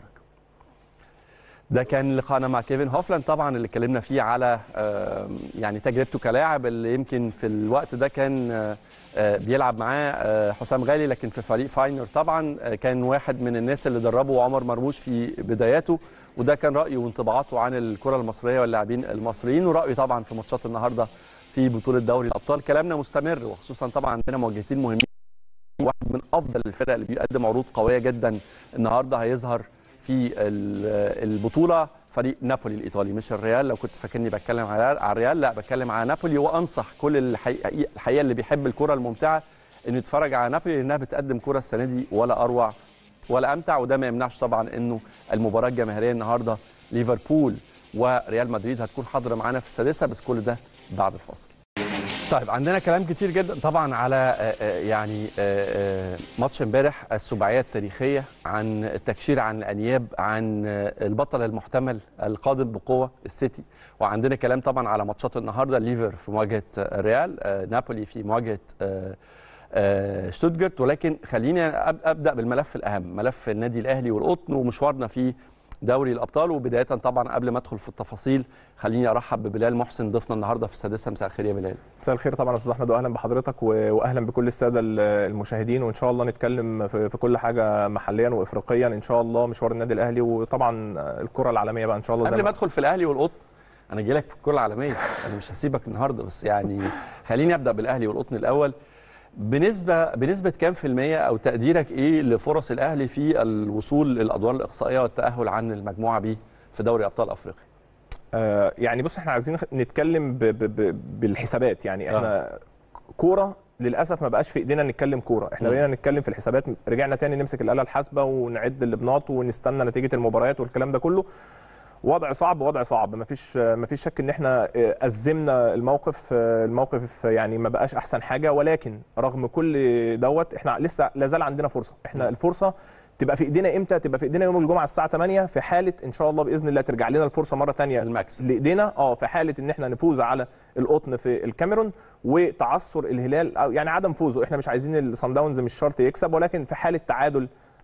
Speaker 1: ده كان لقاءنا مع كيفن هوفلاند طبعا اللي اتكلمنا فيه على يعني تجربته كلاعب اللي يمكن في الوقت ده كان بيلعب معاه حسام غالي لكن في فريق فاينر طبعا كان واحد من الناس اللي دربه عمر مرموش في بداياته وده كان رايه وانطباعاته عن الكره المصريه واللاعبين المصريين ورايه طبعا في ماتشات النهارده في بطوله دوري الابطال كلامنا مستمر وخصوصا طبعا عندنا مواجهتين مهمين واحد من افضل الفرق اللي بيقدم عروض قويه جدا النهارده هيظهر في البطوله فريق نابولي الايطالي مش الريال لو كنت فاكرني بتكلم على الريال لا بتكلم على نابولي وانصح كل الحقيقه, الحقيقة اللي بيحب الكره الممتعه انه يتفرج على نابولي لانها بتقدم كره السنه دي ولا اروع ولا امتع وده ما يمنعش طبعا انه المباراه الجماهيريه النهارده ليفربول وريال مدريد هتكون حاضره معانا في السادسه بس كل ده بعد الفاصل طيب عندنا كلام كتير جدا طبعا على يعني ماتش امبارح السباعيه التاريخيه عن التكشير عن الانياب عن البطل المحتمل القادم بقوه السيتي وعندنا كلام طبعا على ماتشات النهارده ليفر في مواجهه الريال نابولي في مواجهه شتوتجارت ولكن خليني ابدا بالملف الاهم ملف النادي الاهلي والقطن ومشوارنا في دوري الابطال وبدايه طبعا قبل ما ادخل في التفاصيل خليني ارحب ببلال محسن ضيفنا النهارده في السادسه مساء الخير يا بلال
Speaker 5: مساء الخير طبعا استاذ احمد واهلا بحضرتك واهلا بكل الساده المشاهدين وان شاء الله نتكلم في كل حاجه محليا وافريقيا ان شاء الله مشوار النادي الاهلي وطبعا الكره العالميه بقى ان شاء الله
Speaker 1: قبل ما ادخل في الاهلي والقطن انا جاي لك في الكره العالميه انا مش هسيبك النهارده بس يعني خليني ابدا بالاهلي والقطن الاول بنسبه بنسبه كام في الميه او تقديرك ايه لفرص الاهلي في الوصول للادوار الاقصائيه والتاهل عن المجموعه بي في دوري ابطال افريقيا
Speaker 5: آه يعني بص احنا عايزين نتكلم ب ب ب بالحسابات يعني احنا آه. كوره للاسف ما بقاش في ايدينا نتكلم كوره احنا بقينا نتكلم في الحسابات رجعنا تاني نمسك الاله الحاسبه ونعد اللبنات ونستنى نتيجه المباريات والكلام ده كله وضع صعب وضع صعب مفيش مفيش شك ان احنا ازمنا الموقف الموقف يعني ما بقاش احسن حاجه ولكن رغم كل دوت احنا لسه لازال عندنا فرصه احنا الفرصه تبقى في ايدينا امتى تبقى في ايدينا يوم الجمعه الساعه 8 في حاله ان شاء الله باذن الله ترجع لنا الفرصه مره ثانيه
Speaker 1: المكسب
Speaker 5: لايدينا اه في حاله ان احنا نفوز على القطن في الكاميرون وتعثر الهلال أو يعني عدم فوزه احنا مش عايزين الصن داونز مش شرط يكسب ولكن في حاله تعادل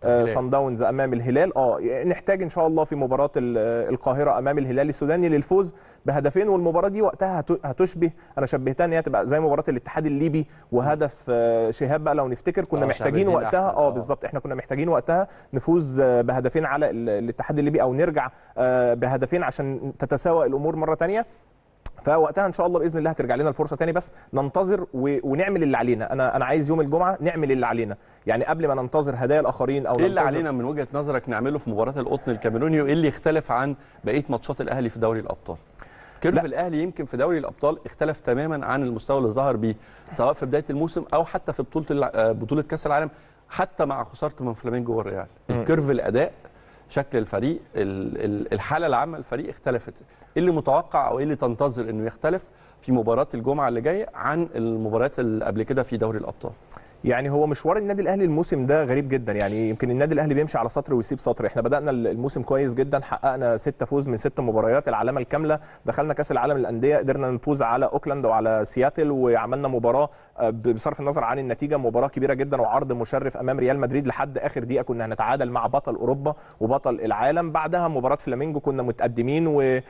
Speaker 5: آه صن داونز امام الهلال اه نحتاج ان شاء الله في مباراه القاهره امام الهلال السوداني للفوز بهدفين والمباراه دي وقتها هتشبه انا شبهتها ان هي تبقى زي مباراه الاتحاد الليبي وهدف شهاب بقى لو نفتكر كنا محتاجين وقتها اه بالظبط احنا كنا محتاجين وقتها نفوز بهدفين على الاتحاد الليبي او نرجع بهدفين عشان تتساوى الامور مره ثانيه فوقتها ان شاء الله باذن الله هترجع لنا الفرصه تاني بس ننتظر و... ونعمل اللي علينا انا انا عايز يوم الجمعه نعمل اللي علينا يعني قبل ما ننتظر هدايا الاخرين او
Speaker 1: ايه اللي علينا من وجهه نظرك نعمله في مباراه القطن الكاميروني وايه اللي يختلف عن بقيه ماتشات الاهلي في دوري الابطال كيرف الاهلي يمكن في دوري الابطال اختلف تماما عن المستوى اللي ظهر بيه سواء في بدايه الموسم او حتى في بطوله بطوله كاس العالم حتى مع خسارته من فلامينجو والريال الكيرف الاداء شكل الفريق الحاله العامه للفريق اختلفت ايه اللي متوقع او ايه اللي تنتظر انه يختلف في مباراه الجمعه اللي جايه عن المباريات اللي قبل كده في دوري الابطال
Speaker 5: يعني هو مشوار النادي الاهلي الموسم ده غريب جدا يعني يمكن النادي الاهلي بيمشي على سطر ويسيب سطر احنا بدانا الموسم كويس جدا حققنا ستة فوز من ست مباريات العلامه الكامله دخلنا كاس العالم للانديه قدرنا نفوز على اوكلاند وعلى سياتل وعملنا مباراه بصرف النظر عن النتيجه مباراه كبيره جدا وعرض مشرف امام ريال مدريد لحد اخر دقيقه كنا هنتعادل مع بطل اوروبا وبطل العالم بعدها مباراه فلامينجو كنا متقدمين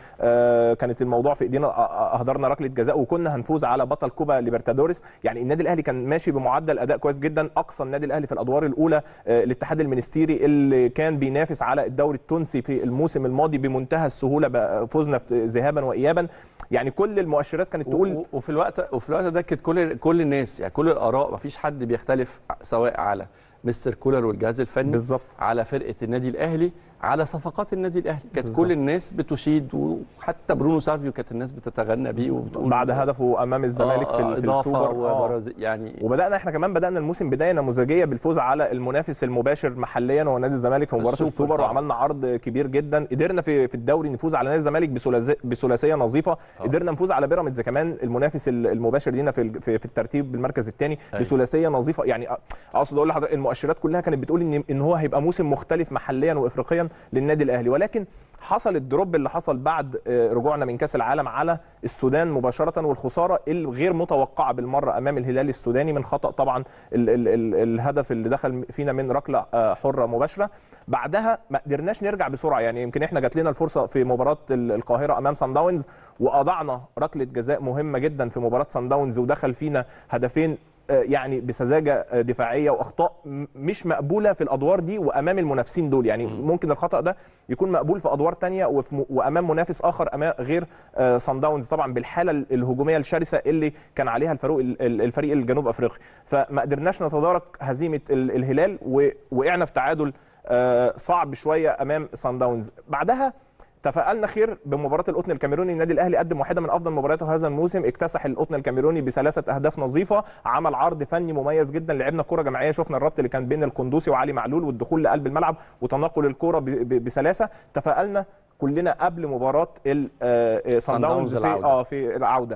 Speaker 5: وكانت الموضوع في ايدينا اهدرنا ركله جزاء وكنا هنفوز على بطل كوبا ليبرتادوريس يعني النادي الاهلي كان ماشي بمعدل اداء كويس جدا اقصى النادي الاهلي في الادوار الاولى الاتحاد المنستيري اللي كان بينافس على الدوري التونسي في الموسم الماضي بمنتهى السهوله فوزنا ذهابا وايابا يعني كل المؤشرات كانت تقول
Speaker 1: وفي الوقت وفي الوقت ده كانت كل كل الناس يعني كل الاراء ما فيش حد بيختلف سواء على مستر كولر والجهاز الفني
Speaker 5: بالظبط
Speaker 1: على فرقه النادي الاهلي على صفقات النادي الاهلي كانت كل الناس بتشيد وحتى برونو سافيو كانت الناس بتتغنى بيه وبتقول
Speaker 5: بعد هدفه امام الزمالك
Speaker 1: آه
Speaker 5: في, في السوبر
Speaker 1: آه يعني
Speaker 5: وبدانا احنا كمان بدانا الموسم بدايه نموذجيه بالفوز على المنافس المباشر محليا وهو نادي الزمالك في مباراه السوبر طبعا. وعملنا عرض كبير جدا قدرنا في في الدوري نفوز على نادي الزمالك بثلاثيه نظيفه آه. قدرنا نفوز على بيراميدز كمان المنافس المباشر لينا في في الترتيب بالمركز الثاني بثلاثيه نظيفه يعني اقصد اقول لحضرتك المؤشرات كلها كانت بتقول ان ان هو هيبقى موسم مختلف محليا وافريقيا للنادي الاهلي ولكن حصل الدروب اللي حصل بعد رجوعنا من كاس العالم على السودان مباشره والخساره الغير متوقعه بالمره امام الهلال السوداني من خطا طبعا ال ال ال الهدف اللي دخل فينا من ركله حره مباشره بعدها ما قدرناش نرجع بسرعه يعني يمكن احنا جات لنا الفرصه في مباراه القاهره امام سان داونز واضعنا ركله جزاء مهمه جدا في مباراه سان داونز ودخل فينا هدفين يعني بسذاجه دفاعيه واخطاء مش مقبوله في الادوار دي وامام المنافسين دول يعني ممكن الخطا ده يكون مقبول في ادوار ثانيه وامام منافس اخر امام غير سان داونز طبعا بالحاله الهجوميه الشرسه اللي كان عليها الفريق الفريق الجنوب افريقي فما قدرناش نتدارك هزيمه الهلال ووقعنا في تعادل صعب شويه امام سان داونز بعدها تفائلنا خير بمباراه القطن الكاميروني النادي الاهلي قدم واحده من افضل مبارياته هذا الموسم اكتسح القطن الكاميروني بثلاثه اهداف نظيفه عمل عرض فني مميز جدا لعبنا كره جماعيه شفنا الربط اللي كان بين القندوسي وعلي معلول والدخول لقلب الملعب وتناقل الكره بسلاسه تفائلنا كلنا قبل مباراه سان داونز في اه في العوده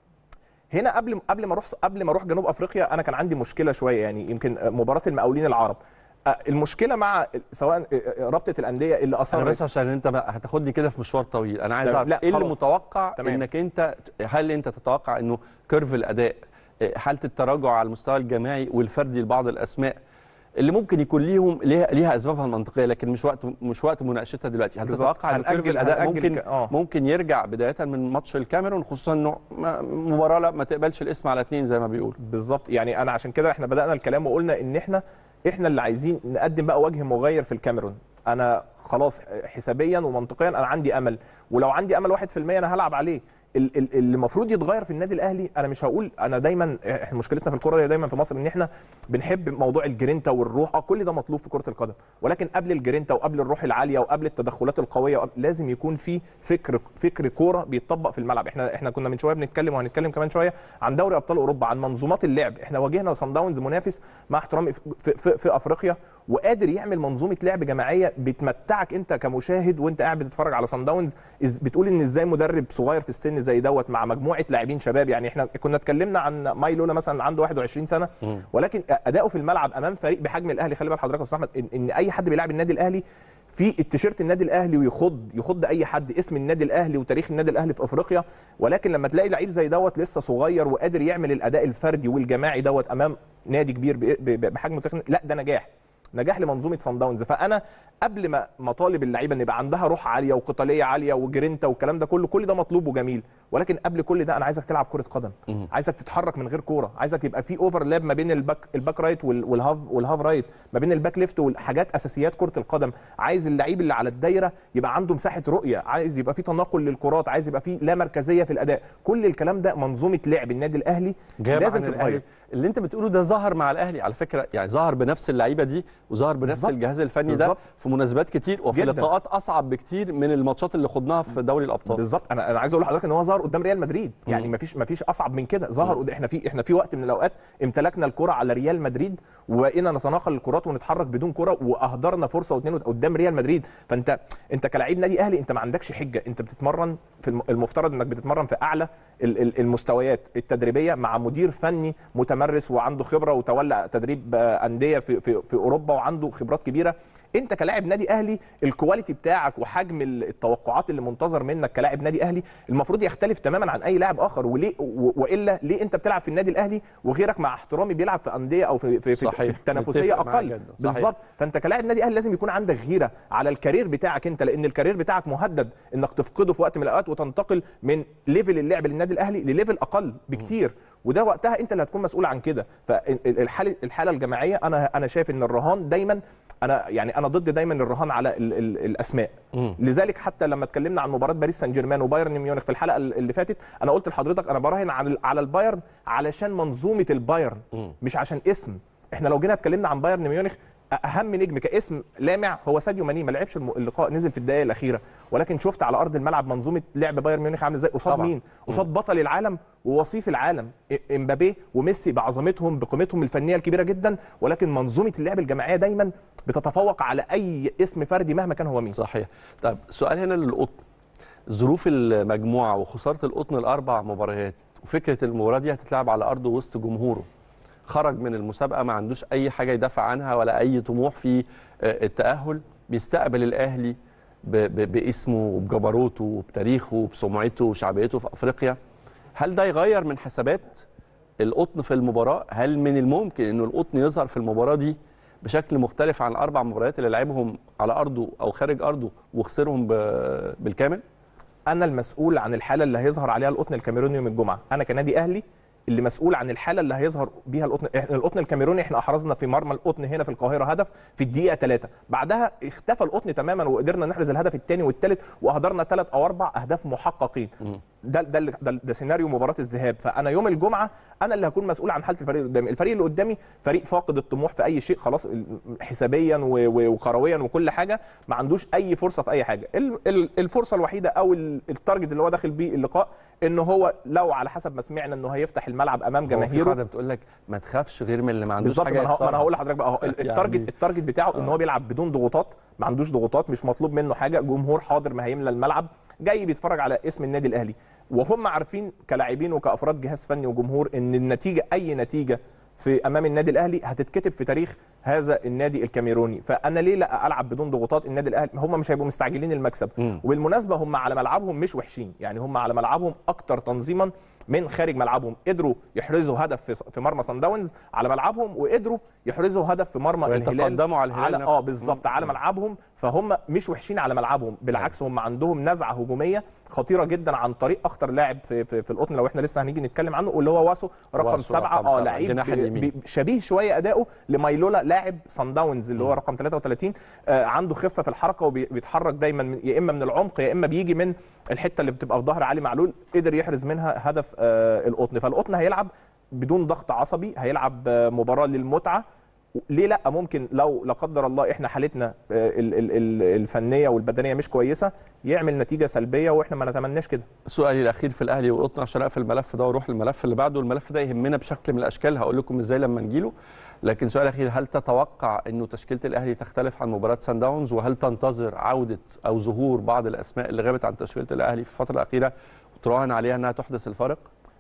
Speaker 5: هنا قبل قبل ما اروح قبل ما اروح جنوب افريقيا انا كان عندي مشكله شويه يعني يمكن مباراه المقاولين العرب المشكله مع سواء رابطه الانديه اللي اصرت
Speaker 1: انا بس عشان انت هتاخدني كده في مشوار طويل انا عايز اعرف ايه اللي متوقع تمام. انك انت هل انت تتوقع انه كيرف الاداء حاله التراجع على المستوى الجماعي والفردي لبعض الاسماء اللي ممكن يكون ليهم ليها, ليها اسبابها المنطقيه لكن مش وقت مش وقت مناقشتها دلوقتي هل تتوقع ان كيرف الاداء ممكن آه. ممكن يرجع بدايه من ماتش الكاميرون خصوصا انه مباراه لا ما تقبلش الاسم على اثنين زي ما بيقولوا
Speaker 5: بالظبط يعني انا عشان كده احنا بدانا الكلام وقلنا ان احنا احنا اللي عايزين نقدم بقى وجه مغير في الكاميرون انا خلاص حسابيا ومنطقيا انا عندي امل ولو عندي امل 1% انا هلعب عليه اللي المفروض يتغير في النادي الاهلي انا مش هقول انا دايما احنا مشكلتنا في الكره دايما في مصر ان احنا بنحب موضوع الجرينتا والروح اه كل ده مطلوب في كره القدم ولكن قبل الجرينتا وقبل الروح العاليه وقبل التدخلات القويه لازم يكون في فكر فكر كوره بيتطبق في الملعب احنا احنا كنا من شويه بنتكلم وهنتكلم كمان شويه عن دوري ابطال اوروبا عن منظومات اللعب احنا واجهنا صن داونز منافس مع احترامي في, في, في افريقيا وقادر يعمل منظومه لعب جماعيه بتمتعك انت كمشاهد وانت قاعد بتتفرج على صن داونز بتقول ان ازاي مدرب صغير في السن زي دوت مع مجموعه لاعبين شباب يعني احنا كنا اتكلمنا عن ماي لولا مثلا عنده 21 سنه ولكن اداؤه في الملعب امام فريق بحجم الاهلي خلي بال حضرتك يا استاذ احمد إن, ان اي حد بيلعب النادي الاهلي في التيشيرت النادي الاهلي ويخض يخض اي حد اسم النادي الاهلي وتاريخ النادي الاهلي في افريقيا ولكن لما تلاقي لعيب زي دوت لسه صغير وقادر يعمل الاداء الفردي والجماعي دوت امام نادي كبير بحجم تقني لا ده نجاح نجاح لمنظومه سان داونز فانا قبل ما مطالب اللعيبه ان يبقى عندها روح عاليه وقتاليه عاليه وجرينتا والكلام ده كله كل ده مطلوب وجميل ولكن قبل كل ده انا عايزك تلعب كره قدم عايزك تتحرك من غير كوره عايزك يبقى في اوفرلاب ما بين الباك الباك رايت وال- والهاف والهاف رايت ما بين الباك ليفت والحاجات اساسيات كره القدم عايز اللعيب اللي على الدايره يبقى عنده مساحه رؤيه عايز يبقى في تناقل للكرات عايز يبقى في لا مركزيه في الاداء كل الكلام ده منظومه لعب النادي الاهلي
Speaker 1: جاب
Speaker 5: لازم
Speaker 1: عن
Speaker 5: تتغير
Speaker 1: الأهلي. اللي انت بتقوله ده ظهر مع الاهلي على فكره يعني ظهر بنفس اللعيبه دي وظهر بنفس
Speaker 5: بالظبط.
Speaker 1: الجهاز الفني
Speaker 5: بالظبط.
Speaker 1: ده في مناسبات كتير وفي
Speaker 5: جداً.
Speaker 1: لقاءات اصعب بكتير من الماتشات اللي خدناها في دوري الابطال
Speaker 5: بالظبط انا انا عايز اقول لحضرتك ان هو ظهر قدام ريال مدريد يعني ما فيش ما فيش اصعب من كده ظهر قد- احنا في احنا في وقت من الاوقات امتلكنا الكره على ريال مدريد وبقينا نتناقل الكرات ونتحرك بدون كره واهدرنا فرصه واثنين قدام ريال مدريد فانت انت كلاعب نادي اهلي انت ما عندكش حجه انت بتتمرن في الم- المفترض انك بتتمرن في اعلى ال- ال- المستويات التدريبيه مع مدير فني متمرس وعنده خبره وتولى تدريب آه، انديه في في في اوروبا وعنده خبرات كبيره انت كلاعب نادي اهلي الكواليتي بتاعك وحجم ال- التوقعات اللي منتظر منك كلاعب نادي اهلي المفروض يختلف تماما عن اي لاعب اخر وليه و- والا ليه انت بتلعب في النادي الاهلي وغيرك مع احترامي بيلعب في انديه او في في, في,
Speaker 1: صحيح.
Speaker 5: في التنافسيه
Speaker 1: متفق معاك
Speaker 5: اقل
Speaker 1: جداً. صحيح.
Speaker 5: بالظبط فانت كلاعب نادي اهلي لازم يكون عندك غيره على الكارير بتاعك انت لان الكارير بتاعك مهدد انك تفقده في وقت من الاوقات وتنتقل من ليفل اللعب للنادي الاهلي لليفل اقل بكتير وده وقتها انت اللي هتكون مسؤول عن كده فالحاله الحاله الجماعيه انا انا شايف ان الرهان دايما انا يعني انا ضد دايما الرهان على ال ال الاسماء لذلك حتى لما اتكلمنا عن مباراه باريس سان جيرمان وبايرن ميونخ في الحلقه اللي فاتت انا قلت لحضرتك انا براهن على على البايرن علشان منظومه البايرن مش عشان اسم احنا لو جينا اتكلمنا عن بايرن ميونخ اهم نجم كاسم لامع هو ساديو ماني ما لعبش الم- اللقاء نزل في الدقائق الاخيره ولكن شفت على ارض الملعب منظومه لعب بايرن ميونخ عامل ازاي قصاد
Speaker 1: طبعاً.
Speaker 5: مين قصاد بطل العالم ووصيف العالم إ- امبابي وميسي بعظمتهم بقيمتهم الفنيه الكبيره جدا ولكن منظومه اللعب الجماعيه دايما بتتفوق على اي اسم فردي مهما كان هو مين
Speaker 1: صحيح طيب سؤال هنا للقطن ظروف المجموعه وخساره القطن الاربع مباريات وفكره المباراه دي هتتلعب على ارضه وسط جمهوره خرج من المسابقه ما عندوش اي حاجه يدافع عنها ولا اي طموح في آه، التاهل بيستقبل الاهلي ب- ب- باسمه وبجبروته وبتاريخه وبسمعته وشعبيته في افريقيا هل ده يغير من حسابات القطن في المباراه هل من الممكن انه القطن يظهر في المباراه دي بشكل مختلف عن الاربع مباريات اللي لعبهم على ارضه او خارج ارضه وخسرهم ب- بالكامل
Speaker 5: انا المسؤول عن الحاله اللي هيظهر عليها القطن الكاميروني يوم الجمعه انا كنادي اهلي اللي مسؤول عن الحاله اللي هيظهر بيها القطن إحنا القطن الكاميروني احنا احرزنا في مرمى القطن هنا في القاهره هدف في الدقيقه 3 بعدها اختفى القطن تماما وقدرنا نحرز الهدف الثاني والثالث واهدرنا ثلاث او اربع اهداف محققين ده ده اللي- ده, ده سيناريو مباراه الذهاب فانا يوم الجمعه انا اللي هكون مسؤول عن حاله الفريق اللي قدامي الفريق اللي قدامي فريق فاقد الطموح في اي شيء خلاص ال- حسابيا و- و- وكرويا وكل حاجه ما عندوش اي فرصه في اي حاجه ال- ال- الفرصه الوحيده او ال- التارجت اللي هو داخل بيه اللقاء ان هو لو على حسب ما سمعنا انه هيفتح الملعب امام
Speaker 1: هو في
Speaker 5: جماهيره
Speaker 1: قاعده بتقول لك ما تخافش غير من اللي ما عندوش
Speaker 5: بالظبط
Speaker 1: حاجه
Speaker 5: ما انا هو- ما انا
Speaker 1: يخسرها.
Speaker 5: هقول لحضرتك بقى اهو ال-
Speaker 1: يعني-
Speaker 5: التارجت التارجت بتاعه ان هو بيلعب بدون ضغوطات ما عندوش ضغوطات مش مطلوب منه حاجه جمهور حاضر ما هيملى الملعب جاي بيتفرج على اسم النادي الاهلي وهم عارفين كلاعبين وكافراد جهاز فني وجمهور ان النتيجه اي نتيجه في امام النادي الاهلي هتتكتب في تاريخ هذا النادي الكاميروني فانا ليه لا العب بدون ضغوطات النادي الاهلي هم مش هيبقوا مستعجلين المكسب وبالمناسبه هم على ملعبهم مش وحشين يعني هم على ملعبهم اكتر تنظيما من خارج ملعبهم قدروا يحرزوا هدف في في مرمى سان داونز على ملعبهم وقدروا يحرزوا هدف في مرمى الهلال
Speaker 1: ويتقدموا على الهلال
Speaker 5: على
Speaker 1: نفسه.
Speaker 5: اه بالظبط على ملعبهم فهم مش وحشين على ملعبهم بالعكس هم عندهم نزعه هجوميه خطيره جدا عن طريق اخطر لاعب في في, في القطن لو احنا لسه هنيجي نتكلم عنه واللي هو واسو رقم
Speaker 1: واسو
Speaker 5: سبعه
Speaker 1: رقم
Speaker 5: اه
Speaker 1: سبعة،
Speaker 5: لعيب
Speaker 1: الجناح
Speaker 5: بي-
Speaker 1: اليمين.
Speaker 5: بي- شبيه شويه اداؤه لمايلولا لاعب سان داونز اللي هو رقم 33 آه عنده خفه في الحركه وبيتحرك دايما من يا اما من العمق يا اما بيجي من الحته اللي بتبقى في ظهر علي معلول قدر يحرز منها هدف آه القطن فالقطن هيلعب بدون ضغط عصبي هيلعب آه مباراه للمتعه ليه لا ممكن لو لا قدر الله احنا حالتنا آه، ال- ال- ال- الفنيه والبدنيه مش كويسه يعمل نتيجه سلبيه واحنا ما نتمناش كده
Speaker 1: سؤالي الاخير في الاهلي والقطن عشان اقفل الملف ده واروح للملف اللي بعده الملف ده يهمنا بشكل من الاشكال هقول لكم ازاي لما نجيله لكن سؤال اخير هل تتوقع انه تشكيله الاهلي تختلف عن مباراه سان داونز وهل تنتظر عوده او ظهور بعض الاسماء اللي غابت عن تشكيله الاهلي في الفتره الاخيره وتراهن عليها انها تحدث الفارق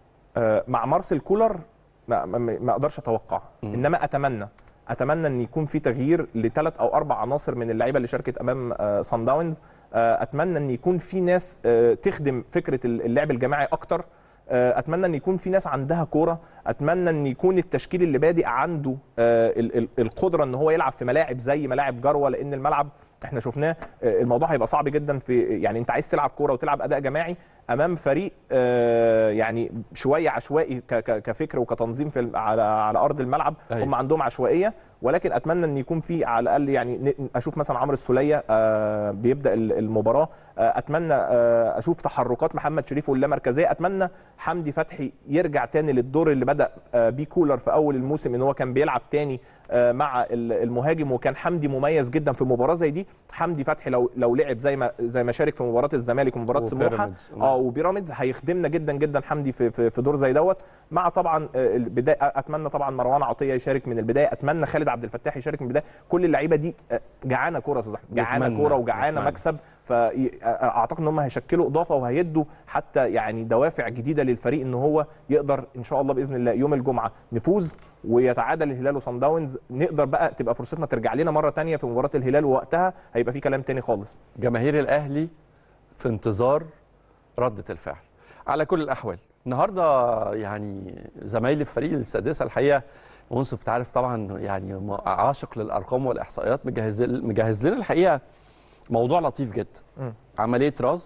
Speaker 5: آه، مع مارسيل كولر ما, ما, ما اقدرش اتوقع انما اتمنى اتمنى ان يكون في تغيير لثلاث او اربع عناصر من اللعيبه اللي شاركت امام آه، سان داونز آه، اتمنى ان يكون في ناس آه، تخدم فكره اللعب الجماعي اكتر آه، اتمنى ان يكون في ناس عندها كوره اتمنى ان يكون التشكيل اللي بادئ عنده آه، ال- ال- القدره ان هو يلعب في ملاعب زي ملاعب جروه لان الملعب احنا شفناه آه، الموضوع هيبقى صعب جدا في يعني انت عايز تلعب كوره وتلعب اداء جماعي امام فريق آه، يعني شويه عشوائي ك- ك- كفكر وكتنظيم في ال- على على ارض الملعب
Speaker 1: أيوة.
Speaker 5: هم عندهم عشوائيه ولكن اتمنى ان يكون في على الاقل يعني ن- اشوف مثلا عمرو السوليه آه، بيبدا ال- المباراه آه، اتمنى آه، اشوف تحركات محمد شريف واللامركزيه اتمنى حمدي فتحي يرجع تاني للدور اللي بدا آه، بيه كولر في اول الموسم ان هو كان بيلعب تاني آه، مع ال- المهاجم وكان حمدي مميز جدا في مباراه زي دي حمدي فتحي لو لو لعب زي ما زي ما شارك في مباراه الزمالك ومباراه سموحه
Speaker 1: وبيراميدز.
Speaker 5: اه وبيراميدز هيخدمنا جدا جدا حمدي في في, في دور زي دوت مع طبعا آه، البدايه اتمنى طبعا مروان عطيه يشارك من البدايه اتمنى خالد عبد الفتاح يشارك من البدايه كل اللعيبه دي آه، جعانه كوره يا استاذ احمد جعانه
Speaker 1: نتمنى-
Speaker 5: كوره وجعانه
Speaker 1: نتمنى.
Speaker 5: مكسب فاعتقد ان هم هيشكلوا اضافه وهيدوا حتى يعني دوافع جديده للفريق ان هو يقدر ان شاء الله باذن الله يوم الجمعه نفوز ويتعادل الهلال وصن داونز نقدر بقى تبقى فرصتنا ترجع لنا مره تانية في مباراه الهلال ووقتها هيبقى في كلام تاني خالص
Speaker 1: جماهير الاهلي في انتظار رده الفعل على كل الاحوال النهارده يعني زمايلي في فريق السادسه الحقيقه منصف تعرف طبعا يعني عاشق للارقام والاحصائيات مجهز مجهز لنا الحقيقه موضوع لطيف جدا
Speaker 5: مم.
Speaker 1: عمليه رصد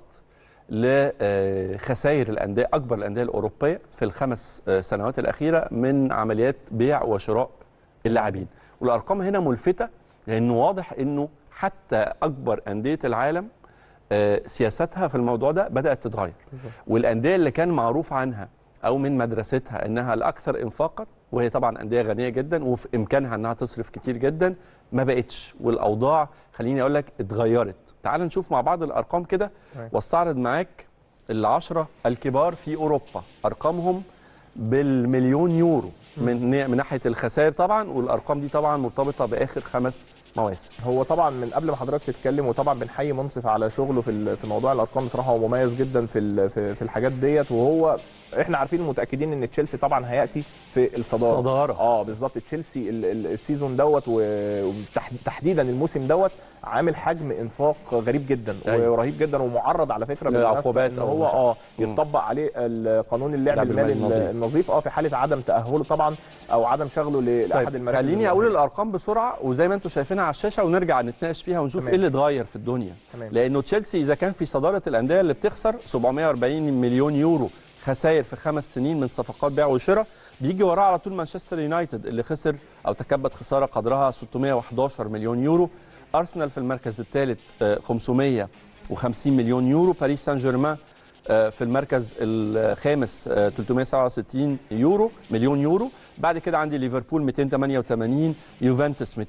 Speaker 1: لخسائر الانديه اكبر الانديه الاوروبيه في الخمس آه، سنوات الاخيره من عمليات بيع وشراء اللاعبين والارقام هنا ملفته لانه واضح انه حتى اكبر انديه العالم آه، سياستها في الموضوع ده بدات تتغير والانديه اللي كان معروف عنها او من مدرستها انها الاكثر انفاقا وهي طبعا انديه غنيه جدا وفي امكانها انها تصرف كتير جدا ما بقتش والاوضاع خليني اقول لك اتغيرت تعال نشوف مع بعض الارقام كده
Speaker 5: تمام.
Speaker 1: واستعرض معاك العشرة الكبار في اوروبا ارقامهم بالمليون يورو من من ناحيه الخسائر طبعا والارقام دي طبعا مرتبطه باخر خمس مواسم
Speaker 5: هو طبعا من قبل ما حضرتك تتكلم وطبعا بنحيي منصف على شغله في ال- في موضوع الارقام بصراحه هو مميز جدا في ال- في في الحاجات ديت وهو احنا عارفين متاكدين ان تشيلسي طبعا هياتي في الصداره
Speaker 1: صدارة.
Speaker 5: اه بالظبط تشيلسي ال- ال- السيزون دوت وتحديدا الموسم دوت عامل حجم انفاق غريب جدا
Speaker 1: أيوة.
Speaker 5: ورهيب جدا ومعرض على فكره بالمناسبة
Speaker 1: للعقوبات
Speaker 5: ان
Speaker 1: أو
Speaker 5: هو
Speaker 1: المشاكل.
Speaker 5: اه
Speaker 1: مم.
Speaker 5: يطبق عليه القانون اللعب
Speaker 1: اللعب
Speaker 5: المالي
Speaker 1: المالي النظيف.
Speaker 5: النظيف اه في حاله عدم تاهله طبعا او عدم شغله لاحد
Speaker 1: طيب
Speaker 5: المراكز
Speaker 1: خليني اقول
Speaker 5: المهمة.
Speaker 1: الارقام بسرعه وزي ما انتم شايفينها على الشاشه ونرجع نتناقش فيها ونشوف
Speaker 5: تمام.
Speaker 1: ايه اللي اتغير في الدنيا
Speaker 5: تمام.
Speaker 1: لانه تشيلسي اذا كان في صداره الانديه اللي بتخسر 740 مليون يورو خسائر في خمس سنين من صفقات بيع وشراء بيجي وراه على طول مانشستر يونايتد اللي خسر او تكبد خساره قدرها 611 مليون يورو ارسنال في المركز الثالث آه، 550 مليون يورو باريس سان جيرمان آه، في المركز الخامس آه، 367 يورو مليون يورو بعد كده عندي ليفربول 288 يوفنتوس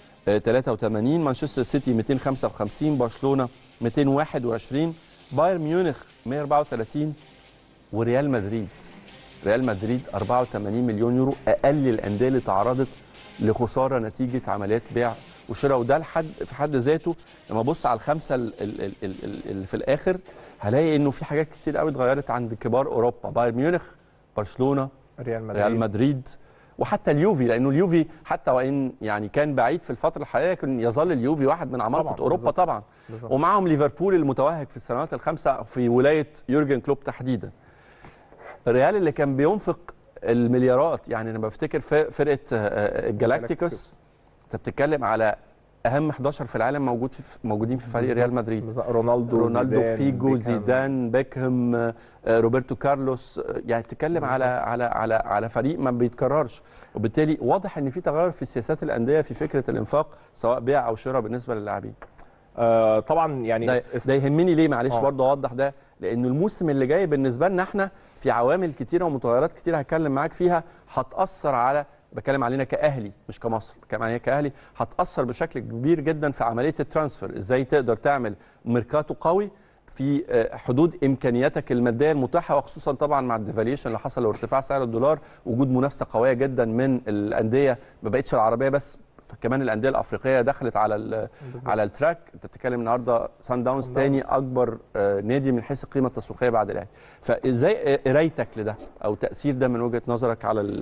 Speaker 1: 283 مانشستر سيتي 255 برشلونه 221 بايرن ميونخ 134 وريال مدريد ريال مدريد 84 مليون يورو اقل الانديه اللي تعرضت لخساره نتيجه عمليات بيع وشراء وده لحد في حد ذاته لما ابص على الخمسه ال- ال- ال- ال- ال- اللي في الاخر هلاقي انه في حاجات كتير قوي اتغيرت عند كبار اوروبا بايرن ميونخ برشلونه
Speaker 5: ريال مدريد
Speaker 1: ريال مدريد وحتى اليوفي لانه اليوفي حتى وان يعني كان بعيد في الفتره الحاليه لكن يظل اليوفي واحد من عمالقه
Speaker 5: طبعاً،
Speaker 1: اوروبا
Speaker 5: بالظبط.
Speaker 1: طبعا
Speaker 5: بالظبط.
Speaker 1: ومعهم ليفربول المتوهج في السنوات الخمسه في ولايه يورجن كلوب تحديدا الريال اللي كان بينفق المليارات يعني انا بفتكر ف- فرقه آه، آه، الجلاكتيكوس انت بتتكلم على اهم 11 في العالم موجود في موجودين في فريق ريال مدريد
Speaker 5: بالظبط. رونالدو
Speaker 1: رونالدو
Speaker 5: زيدان،
Speaker 1: فيجو
Speaker 5: بيكهام.
Speaker 1: زيدان بيكهام آه، روبرتو كارلوس آه، يعني بتتكلم على على على على فريق ما بيتكررش وبالتالي واضح ان في تغير في سياسات الانديه في فكره الانفاق سواء بيع او شراء بالنسبه للاعبين
Speaker 5: آه طبعا يعني
Speaker 1: ده,
Speaker 5: است- است-
Speaker 1: ده يهمني ليه معلش
Speaker 5: آه.
Speaker 1: برضه اوضح ده لانه الموسم اللي جاي بالنسبه لنا احنا في عوامل كتيره ومتغيرات كتيره هتكلم معاك فيها هتاثر على بتكلم علينا كاهلي مش كمصر بتكلم علينا كاهلي هتاثر بشكل كبير جدا في عمليه الترانسفير ازاي تقدر تعمل ميركاتو قوي في آه، حدود امكانياتك الماديه المتاحه وخصوصا طبعا مع الديفاليشن اللي حصل وارتفاع سعر الدولار وجود منافسه قويه جدا من الانديه ما بقتش العربيه بس كمان الانديه الافريقيه دخلت على ال- على التراك انت بتتكلم النهارده سان داونز
Speaker 5: سان
Speaker 1: تاني اكبر آه، نادي من حيث القيمه التسويقيه بعد الاهلي فازاي قرايتك لده او تاثير ده من وجهه نظرك على ال-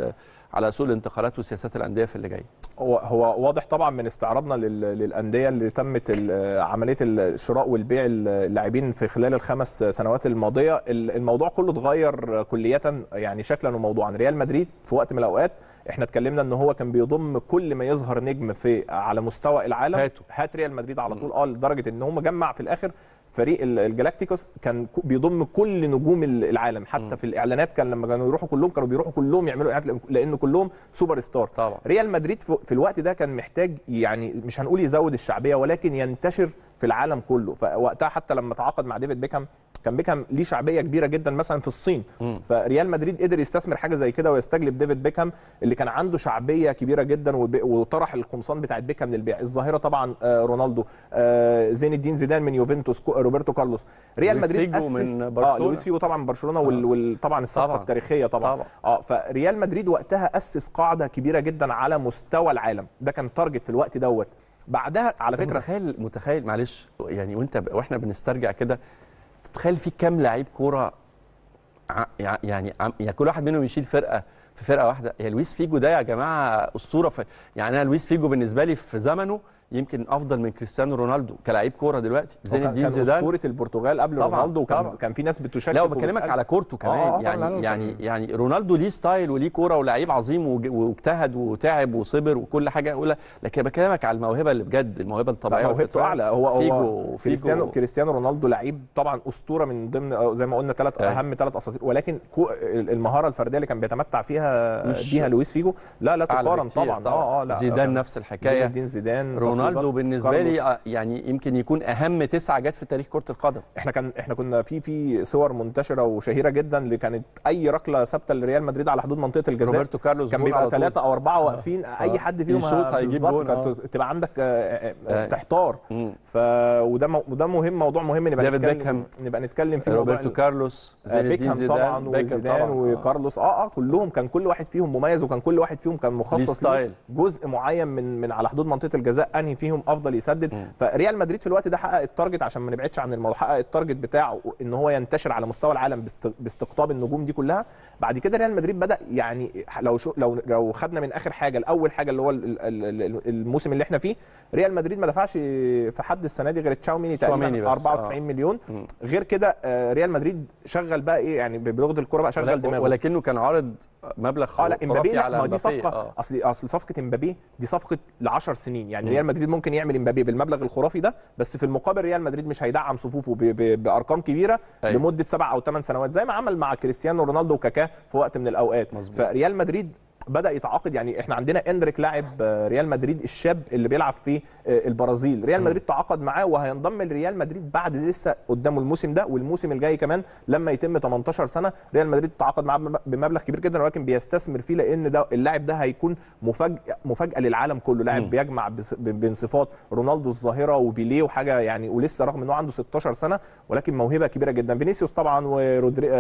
Speaker 1: على سوق الانتقالات وسياسات الانديه في اللي جاي
Speaker 5: هو هو واضح طبعا من استعراضنا لل- للانديه اللي تمت ال- عمليه الشراء والبيع اللاعبين في خلال الخمس سنوات الماضيه ال- الموضوع كله اتغير كليا يعني شكلا وموضوعا ريال مدريد في وقت من الاوقات احنا اتكلمنا ان هو كان بيضم كل ما يظهر نجم في على مستوى العالم
Speaker 1: هاته.
Speaker 5: هات ريال مدريد على طول اه لدرجه ان هو جمع في الاخر فريق ال- الجلاكتيكوس كان ك- بيضم كل نجوم ال- العالم حتى في الاعلانات كان لما كانوا يروحوا كلهم كانوا بيروحوا كلهم يعملوا اعلانات لان كلهم سوبر ستار
Speaker 1: طبعا.
Speaker 5: ريال مدريد في في الوقت ده كان محتاج يعني مش هنقول يزود الشعبيه ولكن ينتشر في العالم كله فوقتها حتى لما تعاقد مع ديفيد بيكهام كان بيكهام ليه شعبيه كبيره جدا مثلا في الصين فريال مدريد قدر يستثمر حاجه زي كده ويستجلب ديفيد بيكهام اللي كان عنده شعبيه كبيره جدا وب- وطرح القمصان بتاعت بيكهام للبيع الظاهره طبعا آه، رونالدو آه، زين الدين زيدان من يوفنتوس كو- روبرتو كارلوس ريال
Speaker 1: لويس
Speaker 5: مدريد
Speaker 1: فيجو
Speaker 5: اسس
Speaker 1: من
Speaker 5: اه
Speaker 1: برشلونة.
Speaker 5: لويس فيجو طبعا من برشلونه وال- وال- طبعا الصفقه
Speaker 1: طبعاً.
Speaker 5: التاريخيه طبعا
Speaker 1: طبعاً.
Speaker 5: اه فريال مدريد وقتها اسس قاعده كبيره جدا على مستوى العالم ده كان تارجت في الوقت دوت بعدها على
Speaker 1: أنت
Speaker 5: فكره
Speaker 1: متخيل متخيل معلش يعني وانت ب... واحنا بنسترجع كده تتخيل في كام لعيب كوره ع... يع- يعني عم... يعني كل واحد منهم يشيل فرقه في فرقه واحده يا لويس فيجو ده يا جماعه اسطوره في... يعني انا لويس فيجو بالنسبه لي في زمنه يمكن افضل من كريستيانو رونالدو كلاعب كوره دلوقتي زين
Speaker 5: كان
Speaker 1: الدين
Speaker 5: كان
Speaker 1: زيدان
Speaker 5: اسطوره البرتغال قبل
Speaker 1: طبعاً،
Speaker 5: رونالدو وكان
Speaker 1: طبعاً.
Speaker 5: كان في ناس بتشكك
Speaker 1: لا وبكلمك
Speaker 5: وبتقل-
Speaker 1: على كورته كمان
Speaker 5: آه، آه،
Speaker 1: يعني
Speaker 5: لا، لا،
Speaker 1: يعني
Speaker 5: كان-
Speaker 1: يعني رونالدو ليه ستايل وليه كوره ولاعيب عظيم وج- واجتهد وتعب وصبر وكل حاجه اقولها لكن بكلمك على الموهبه اللي بجد الموهبه الطبيعيه
Speaker 5: لا، موهبته
Speaker 1: والفطرية.
Speaker 5: اعلى هو هو
Speaker 1: فيجو
Speaker 5: كريستيانو
Speaker 1: فيجو
Speaker 5: كريستيانو رونالدو لعيب طبعا اسطوره من ضمن أو زي ما قلنا ثلاث
Speaker 1: أيوة.
Speaker 5: اهم ثلاث اساطير ولكن كو المهاره الفرديه اللي كان بيتمتع فيها
Speaker 1: مش-
Speaker 5: بيها لويس فيجو لا لا
Speaker 1: أعلى
Speaker 5: تقارن
Speaker 1: بكتير
Speaker 5: طبعا اه اه لا
Speaker 1: زيدان نفس
Speaker 5: زين
Speaker 1: الحكايه
Speaker 5: الدين زيدان
Speaker 1: رونالدو
Speaker 5: تصويبات
Speaker 1: بالنسبه
Speaker 5: كارلوس.
Speaker 1: لي آه، يعني يمكن يكون اهم تسعه جت في تاريخ كره القدم
Speaker 5: احنا كان احنا كنا في في صور منتشره وشهيره جدا اللي كانت اي ركله ثابته لريال مدريد على حدود منطقه الجزاء
Speaker 1: روبرتو كارلوس
Speaker 5: كان
Speaker 1: جون
Speaker 5: بيبقى
Speaker 1: على طول.
Speaker 5: ثلاثة أو أربعة واقفين أي حد فيهم
Speaker 1: يشوط هيجيب
Speaker 5: بالظبط
Speaker 1: جون،
Speaker 5: كانت
Speaker 1: آه.
Speaker 5: تبقى عندك آه، آه،
Speaker 1: آه.
Speaker 5: تحتار
Speaker 1: مم.
Speaker 5: ف وده مو- وده مهم موضوع مهم نبقى
Speaker 1: ديفيد
Speaker 5: نتكلم
Speaker 1: بيكهام.
Speaker 5: نبقى نتكلم في موضوع
Speaker 1: روبرتو
Speaker 5: ال-
Speaker 1: كارلوس
Speaker 5: آه،
Speaker 1: زين الدين
Speaker 5: بيكهام
Speaker 1: زيدان
Speaker 5: طبعا
Speaker 1: بيكهام
Speaker 5: وزيدان
Speaker 1: طبعاً. آه.
Speaker 5: وكارلوس اه اه كلهم كان كل واحد فيهم مميز وكان كل واحد فيهم كان مخصص
Speaker 1: ستايل.
Speaker 5: ليه جزء معين من من على حدود منطقه الجزاء انهي فيهم افضل يسدد فريال مدريد في الوقت ده حقق التارجت عشان ما نبعدش عن الموضوع حقق التارجت بتاعه ان هو ينتشر على مستوى العالم باست- باستقطاب النجوم دي كلها بعد كده ريال مدريد بدا يعني لو شو لو لو خدنا من اخر حاجه الاول حاجه اللي هو ال- ال- ال- الموسم اللي احنا فيه ريال مدريد ما دفعش في حد السنه دي غير تشاوميني
Speaker 1: تشاوميني
Speaker 5: تقريبا
Speaker 1: بس،
Speaker 5: 94
Speaker 1: آه.
Speaker 5: مليون غير كده آه، ريال مدريد شغل بقى ايه يعني بلغه الكوره بقى شغل
Speaker 1: ولا-
Speaker 5: دماغه
Speaker 1: ولكنه كان عارض مبلغ
Speaker 5: اه لا امبابي
Speaker 1: خرافي
Speaker 5: لا
Speaker 1: على
Speaker 5: ما دي
Speaker 1: مبابي.
Speaker 5: صفقه
Speaker 1: آه.
Speaker 5: اصل اصل صفقه امبابي دي صفقه ل 10 سنين يعني ريال مدريد ممكن يعمل امبابي بالمبلغ الخرافي ده بس في المقابل ريال مدريد مش هيدعم صفوفه ب- ب- بارقام كبيره
Speaker 1: أيوة.
Speaker 5: لمده سبع او ثمان سنوات زي ما عمل مع كريستيانو رونالدو وكاكا في وقت من الاوقات
Speaker 1: مظبوط.
Speaker 5: فريال مدريد بدا يتعاقد يعني احنا عندنا اندريك لاعب آه، ريال مدريد الشاب اللي بيلعب في آه، البرازيل ريال مدريد تعاقد معاه وهينضم لريال مدريد بعد لسه قدامه الموسم ده والموسم الجاي كمان لما يتم 18 سنه ريال مدريد تعاقد معاه بم- بمبلغ كبير جدا ولكن بيستثمر فيه لان ده اللاعب ده هيكون مفاجاه مفاجاه للعالم كله لاعب بيجمع بص- ب- بين صفات رونالدو الظاهره وبيليه وحاجه يعني ولسه رغم ان هو عنده 16 سنه ولكن موهبه كبيره جدا فينيسيوس طبعا ورودريجو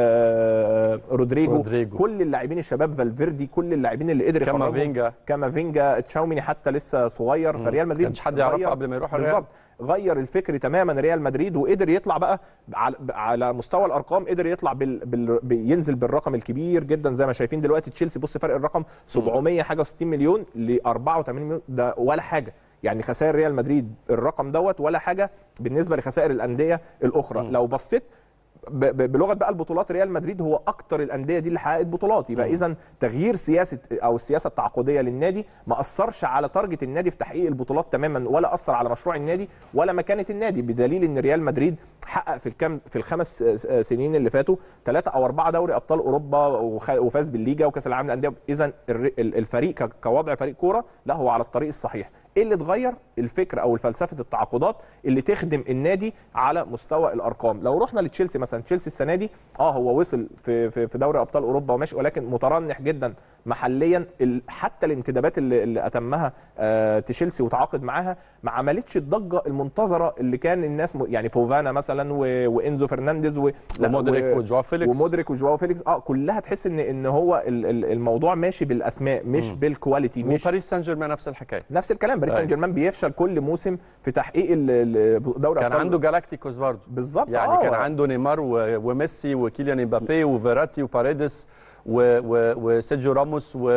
Speaker 5: رودريجو,
Speaker 1: رودريجو.
Speaker 5: كل اللاعبين الشباب فالفيردي كل اللاعبين اللي قدر يخرجهم
Speaker 1: كامافينجا.
Speaker 5: كامافينجا تشاوميني حتى لسه صغير فريال مدريد
Speaker 1: كانش حد يعرفه
Speaker 5: غير-
Speaker 1: قبل ما يروح الريال.
Speaker 5: بالظبط غير الفكر تماما ريال مدريد وقدر يطلع بقى على, على مستوى الارقام قدر يطلع بال... بال... بينزل بالرقم الكبير جدا زي ما شايفين دلوقتي تشيلسي بص فرق الرقم 700 حاجه و60 مليون ل 84 مليون ده ولا حاجه يعني خسائر ريال مدريد الرقم دوت ولا حاجه بالنسبه لخسائر الانديه الاخرى لو بصيت ب- ب- بلغه بقى البطولات ريال مدريد هو اكتر الانديه دي اللي حققت بطولات يبقى اذا تغيير سياسه او السياسه التعاقديه للنادي ما اثرش على تارجت النادي في تحقيق البطولات تماما ولا اثر على مشروع النادي ولا مكانه النادي بدليل ان ريال مدريد حقق في الكام في الخمس س- س- سنين اللي فاتوا ثلاثه او اربعه دوري ابطال اوروبا وخ- وفاز بالليجا وكاس العالم للانديه اذا الر- ال- الفريق ك- كوضع فريق كوره لا هو على الطريق الصحيح ايه اللي اتغير الفكر او فلسفه التعاقدات اللي تخدم النادي على مستوى الارقام لو رحنا لتشيلسي مثلا تشيلسي السنه دي اه هو وصل في في, في دوري ابطال اوروبا وماشي ولكن مترنح جدا محليا ال- حتى الانتدابات اللي, اللي اتمها آه تشيلسي وتعاقد معاها ما عملتش الضجه المنتظره اللي كان الناس م... يعني فوفانا مثلا و... وانزو فرنانديز و... لا،
Speaker 1: ومودريك
Speaker 5: و-
Speaker 1: وجواو فيليكس.
Speaker 5: ومودريك وجواو فيليكس اه كلها تحس ان ان هو ال- ال- الموضوع ماشي بالاسماء مش بالكواليتي مش
Speaker 1: وباريس سان جيرمان نفس الحكايه
Speaker 5: نفس الكلام باريس
Speaker 1: أيوة.
Speaker 5: سان جيرمان بيفشل كل موسم في تحقيق ال- ال- دوري
Speaker 1: كان
Speaker 5: أبطال-
Speaker 1: عنده جالاكتيكوس برضه
Speaker 5: بالظبط
Speaker 1: يعني
Speaker 5: آه.
Speaker 1: كان عنده نيمار و- وميسي وكيليان امبابي وفيراتي وباريدس و- و- وسيرجيو راموس و-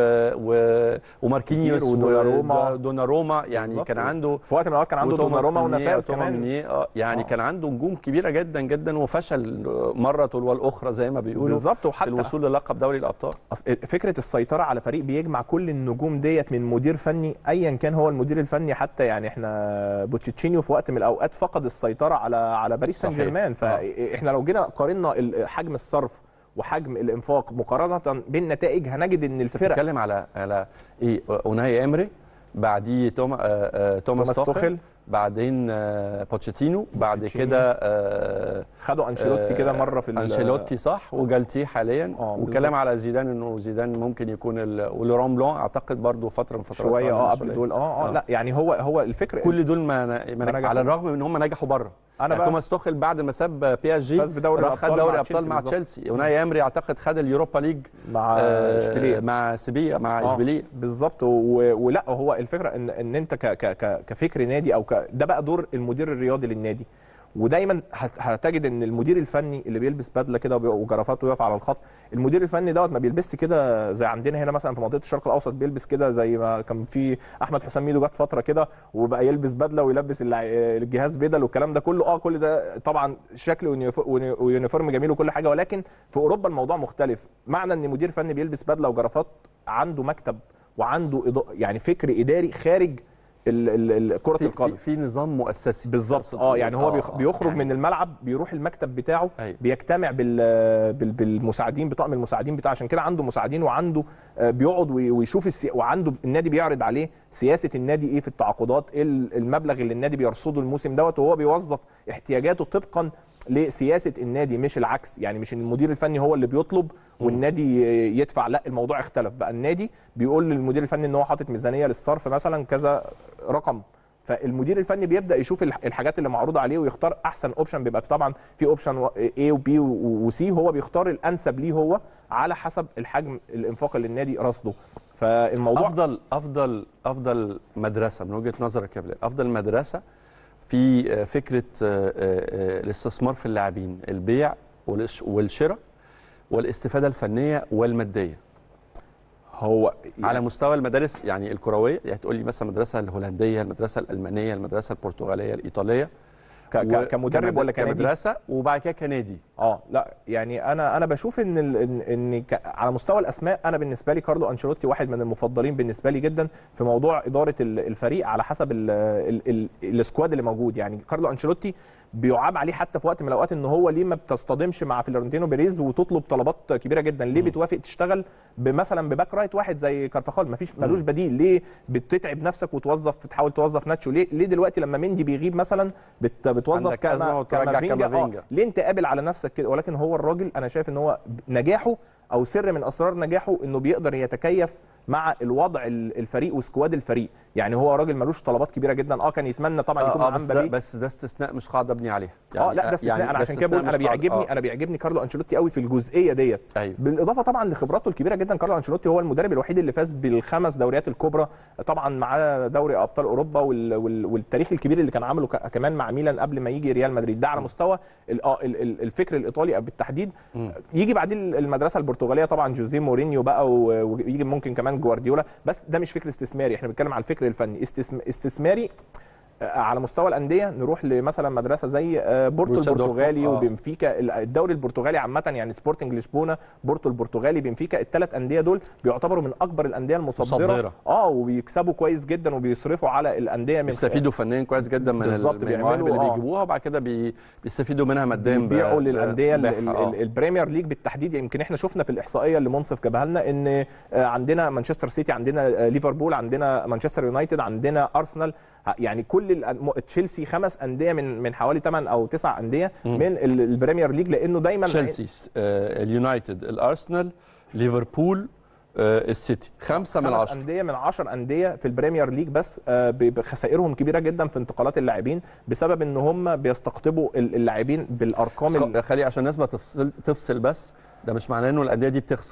Speaker 1: و- وماركينيوس
Speaker 5: كتير، ودوناروما.
Speaker 1: ودوناروما يعني
Speaker 5: بالظبط.
Speaker 1: كان عنده
Speaker 5: في وقت من الاوقات كان عنده
Speaker 1: وتوماس
Speaker 5: دوناروما
Speaker 1: مينيه
Speaker 5: ونفاس
Speaker 1: وتوما
Speaker 5: كمان
Speaker 1: مينيه، اه يعني
Speaker 5: آه.
Speaker 1: كان عنده نجوم كبيره جدا جدا وفشل مره تلو الاخرى زي ما بيقولوا
Speaker 5: بالظبط
Speaker 1: في
Speaker 5: وحتى
Speaker 1: الوصول للقب دوري الابطال
Speaker 5: أصل فكره السيطره على فريق بيجمع كل النجوم ديت من مدير فني ايا كان هو المدير الفني حتى يعني احنا بوتشيتشينيو في وقت من الاوقات فقد السيطره على على باريس سان
Speaker 1: صحيح.
Speaker 5: جيرمان
Speaker 1: آه.
Speaker 5: فاحنا لو جينا قارنا ال- حجم الصرف وحجم الانفاق مقارنه بالنتائج هنجد ان الفرق
Speaker 1: بتتكلم على على ايه اوناي امري بعديه توما آه، آه، توماس
Speaker 5: توماس
Speaker 1: توخل
Speaker 5: توخل.
Speaker 1: بعدين آه، بوتشيتينو بعد
Speaker 5: بوتشيتينو.
Speaker 1: كده آه،
Speaker 5: خدوا انشيلوتي كده مره في ال-
Speaker 1: انشيلوتي صح وجالتيه حاليا
Speaker 5: آه،
Speaker 1: وكلام
Speaker 5: بالظبط.
Speaker 1: على زيدان انه زيدان ممكن يكون ال- ولوران بلون اعتقد برضو فتره من فترات
Speaker 5: شويه
Speaker 1: كان
Speaker 5: اه قبل
Speaker 1: مسؤولية.
Speaker 5: دول اه اه
Speaker 1: آه.
Speaker 5: لا يعني هو هو الفكره
Speaker 1: كل دول ما, ما
Speaker 5: ما
Speaker 1: نجح
Speaker 5: نجحوا.
Speaker 1: على الرغم من ان هم نجحوا بره
Speaker 5: أنا
Speaker 1: يعني
Speaker 5: بقى-
Speaker 1: توماس توخل بعد ما ساب بي اس جي
Speaker 5: فاز بدوري
Speaker 1: راح
Speaker 5: الأبطال
Speaker 1: خد دوري
Speaker 5: مع
Speaker 1: ابطال
Speaker 5: تشيلسي
Speaker 1: مع
Speaker 5: بالظبط.
Speaker 1: تشيلسي اوناي امري اعتقد خد اليوروبا ليج
Speaker 5: مع
Speaker 1: آه،
Speaker 5: اشبيليه
Speaker 1: مع سيبيا مع
Speaker 5: آه،
Speaker 1: اشبيليه
Speaker 5: بالظبط و- ولا هو الفكره ان ان انت ك ك ك كفكر نادي او ك ده بقى دور المدير الرياضي للنادي ودايما هت- هتجد ان المدير الفني اللي بيلبس بدله كده وبي- وجرافات ويقف على الخط المدير الفني دوت ما بيلبسش كده زي عندنا هنا مثلا في منطقه الشرق الاوسط بيلبس كده زي ما كان في احمد حسام ميدو جت فتره كده وبقى يلبس بدله ويلبس اللع- الجهاز بدل والكلام ده كله اه كل ده طبعا شكل ويونيف- وني- ويونيفورم جميل وكل حاجه ولكن في اوروبا الموضوع مختلف معنى ان مدير فني بيلبس بدله وجرافات عنده مكتب وعنده إضاءة يعني فكر اداري خارج ال- ال- ال- كره
Speaker 1: في, في,
Speaker 5: القدم
Speaker 1: في نظام مؤسسي
Speaker 5: بالظبط
Speaker 1: تقصد
Speaker 5: اه
Speaker 1: تقول.
Speaker 5: يعني هو بيخ-
Speaker 1: آه،
Speaker 5: بيخرج
Speaker 1: يعني
Speaker 5: من الملعب بيروح المكتب بتاعه
Speaker 1: أيوة.
Speaker 5: بيجتمع بال بال- بالمساعدين بطاقم المساعدين بتاعه عشان كده عنده مساعدين وعنده آه، بيقعد وي- ويشوف السي... وعنده النادي بيعرض عليه سياسه النادي ايه في التعاقدات ايه ال- المبلغ اللي النادي بيرصده الموسم دوت وهو بيوظف احتياجاته طبقا لسياسه النادي مش العكس يعني مش إن المدير الفني هو اللي بيطلب والنادي يدفع لا الموضوع اختلف بقى النادي بيقول للمدير الفني ان هو حاطط ميزانيه للصرف مثلا كذا رقم فالمدير الفني بيبدا يشوف الح- الحاجات اللي معروضه عليه ويختار احسن اوبشن بيبقى في طبعا في اوبشن A وبي وسي هو بيختار الانسب ليه هو على حسب الحجم الانفاق اللي النادي رصده فالموضوع
Speaker 1: افضل افضل افضل مدرسه من وجهه نظرك يا بلال افضل مدرسه في آه، فكره آه، آه، آه، الاستثمار في اللاعبين البيع والش- والشراء والاستفاده الفنيه والماديه
Speaker 5: هو
Speaker 1: على مستوى المدارس يعني الكرويه يعني تقول لي مثلا المدرسه الهولنديه المدرسه الالمانيه المدرسه البرتغاليه الايطاليه
Speaker 5: ك- ك- كمدرب
Speaker 1: كمد-
Speaker 5: ولا كنادي
Speaker 1: كمدرسه وبعد كده كنادي
Speaker 5: اه لا يعني انا انا بشوف ان ال- ان, إن ك- على مستوى الاسماء انا بالنسبه لي كارلو انشيلوتي واحد من المفضلين بالنسبه لي جدا في موضوع اداره ال- الفريق على حسب ال ال ال السكواد اللي موجود يعني كارلو انشيلوتي بيعاب عليه حتى في وقت من الاوقات ان هو ليه ما بتصطدمش مع فلورنتينو بيريز وتطلب طلبات كبيره جدا ليه بتوافق تشتغل مثلا بباك رايت واحد زي كارفاخال مفيش ملوش بديل ليه بتتعب نفسك وتوظف تحاول توظف ناتشو ليه ليه دلوقتي لما مندي بيغيب مثلا بت بتوظف
Speaker 1: عندك أزمة
Speaker 5: كما
Speaker 1: وترجع
Speaker 5: كامافينجا
Speaker 1: كامافينجا.
Speaker 5: آه. ليه انت قابل على نفسك كده ولكن هو الراجل انا شايف ان هو نجاحه او سر من اسرار نجاحه انه بيقدر يتكيف مع الوضع ال- الفريق وسكواد الفريق يعني هو راجل ملوش طلبات كبيره جدا اه كان يتمنى طبعا يكون
Speaker 1: آه آه
Speaker 5: معاه
Speaker 1: بس ده
Speaker 5: مبابي
Speaker 1: بس ده استثناء مش قاعده ابني عليها
Speaker 5: اه لا ده استثناء
Speaker 1: يعني
Speaker 5: انا
Speaker 1: ده
Speaker 5: عشان كده
Speaker 1: استثناء
Speaker 5: بقول انا
Speaker 1: مش قاعدة.
Speaker 5: بيعجبني
Speaker 1: آه.
Speaker 5: انا بيعجبني كارلو انشيلوتي قوي في الجزئيه ديت
Speaker 1: ايوه
Speaker 5: بالاضافه طبعا لخبراته الكبيره جدا كارلو انشيلوتي هو المدرب الوحيد اللي فاز بالخمس دوريات الكبرى طبعا معاه دوري ابطال اوروبا وال... وال... والتاريخ الكبير اللي كان عامله ك... كمان مع ميلان قبل ما يجي ريال مدريد ده على مستوى ال... آه ال... ال- الفكر الايطالي بالتحديد يجي بعدين المدرسه البرتغاليه طبعا جوزيه مورينيو بقى و- ويجي ممكن كمان جوارديولا بس ده مش فكر استثماري احنا بنتكلم على الفكر الفني استثم... استثماري آه، على مستوى الانديه نروح لمثلا مدرسه زي آه، بورتو
Speaker 1: بروسيا دورتموند،
Speaker 5: البرتغالي
Speaker 1: آه.
Speaker 5: وبنفيكا الدوري البرتغالي عامه يعني سبورتنج لشبونه بورتو البرتغالي بنفيكا الثلاث انديه دول بيعتبروا من اكبر الانديه المصدره
Speaker 1: مصدرة.
Speaker 5: اه وبيكسبوا كويس جدا وبيصرفوا على الانديه من
Speaker 1: بيستفيدوا فنيا كويس جدا من
Speaker 5: بالظبط،
Speaker 1: ال- من المواهب
Speaker 5: بيعملوا-
Speaker 1: اللي
Speaker 5: آه.
Speaker 1: بيجيبوها وبعد كده بي... بيستفيدوا منها ماديا ب-
Speaker 5: بيبيعوا
Speaker 1: ب-
Speaker 5: للانديه ال-
Speaker 1: ببيعها،
Speaker 5: ال-
Speaker 1: آه.
Speaker 5: ال- البريمير ليج بالتحديد يمكن احنا شفنا في الاحصائيه اللي منصف جابها لنا ان آه، عندنا مانشستر سيتي عندنا آه، ليفربول عندنا مانشستر يونايتد عندنا ارسنال ه- يعني كل الأن- م- تشيلسي خمس انديه من من حوالي 8 او 9 انديه من ال- البريمير ليج لانه دايما
Speaker 1: تشيلسي آه، اليونايتد الارسنال ليفربول آه، السيتي خمسة من
Speaker 5: خمس
Speaker 1: عشرة
Speaker 5: انديه من 10 انديه في البريمير ليج بس آه، ب- بخسائرهم كبيره جدا في انتقالات اللاعبين بسبب ان هم بيستقطبوا ال- اللاعبين بالارقام ال-
Speaker 1: خ- خلي عشان الناس ما تفصل تفصل بس ده مش معناه انه الانديه دي بتخسر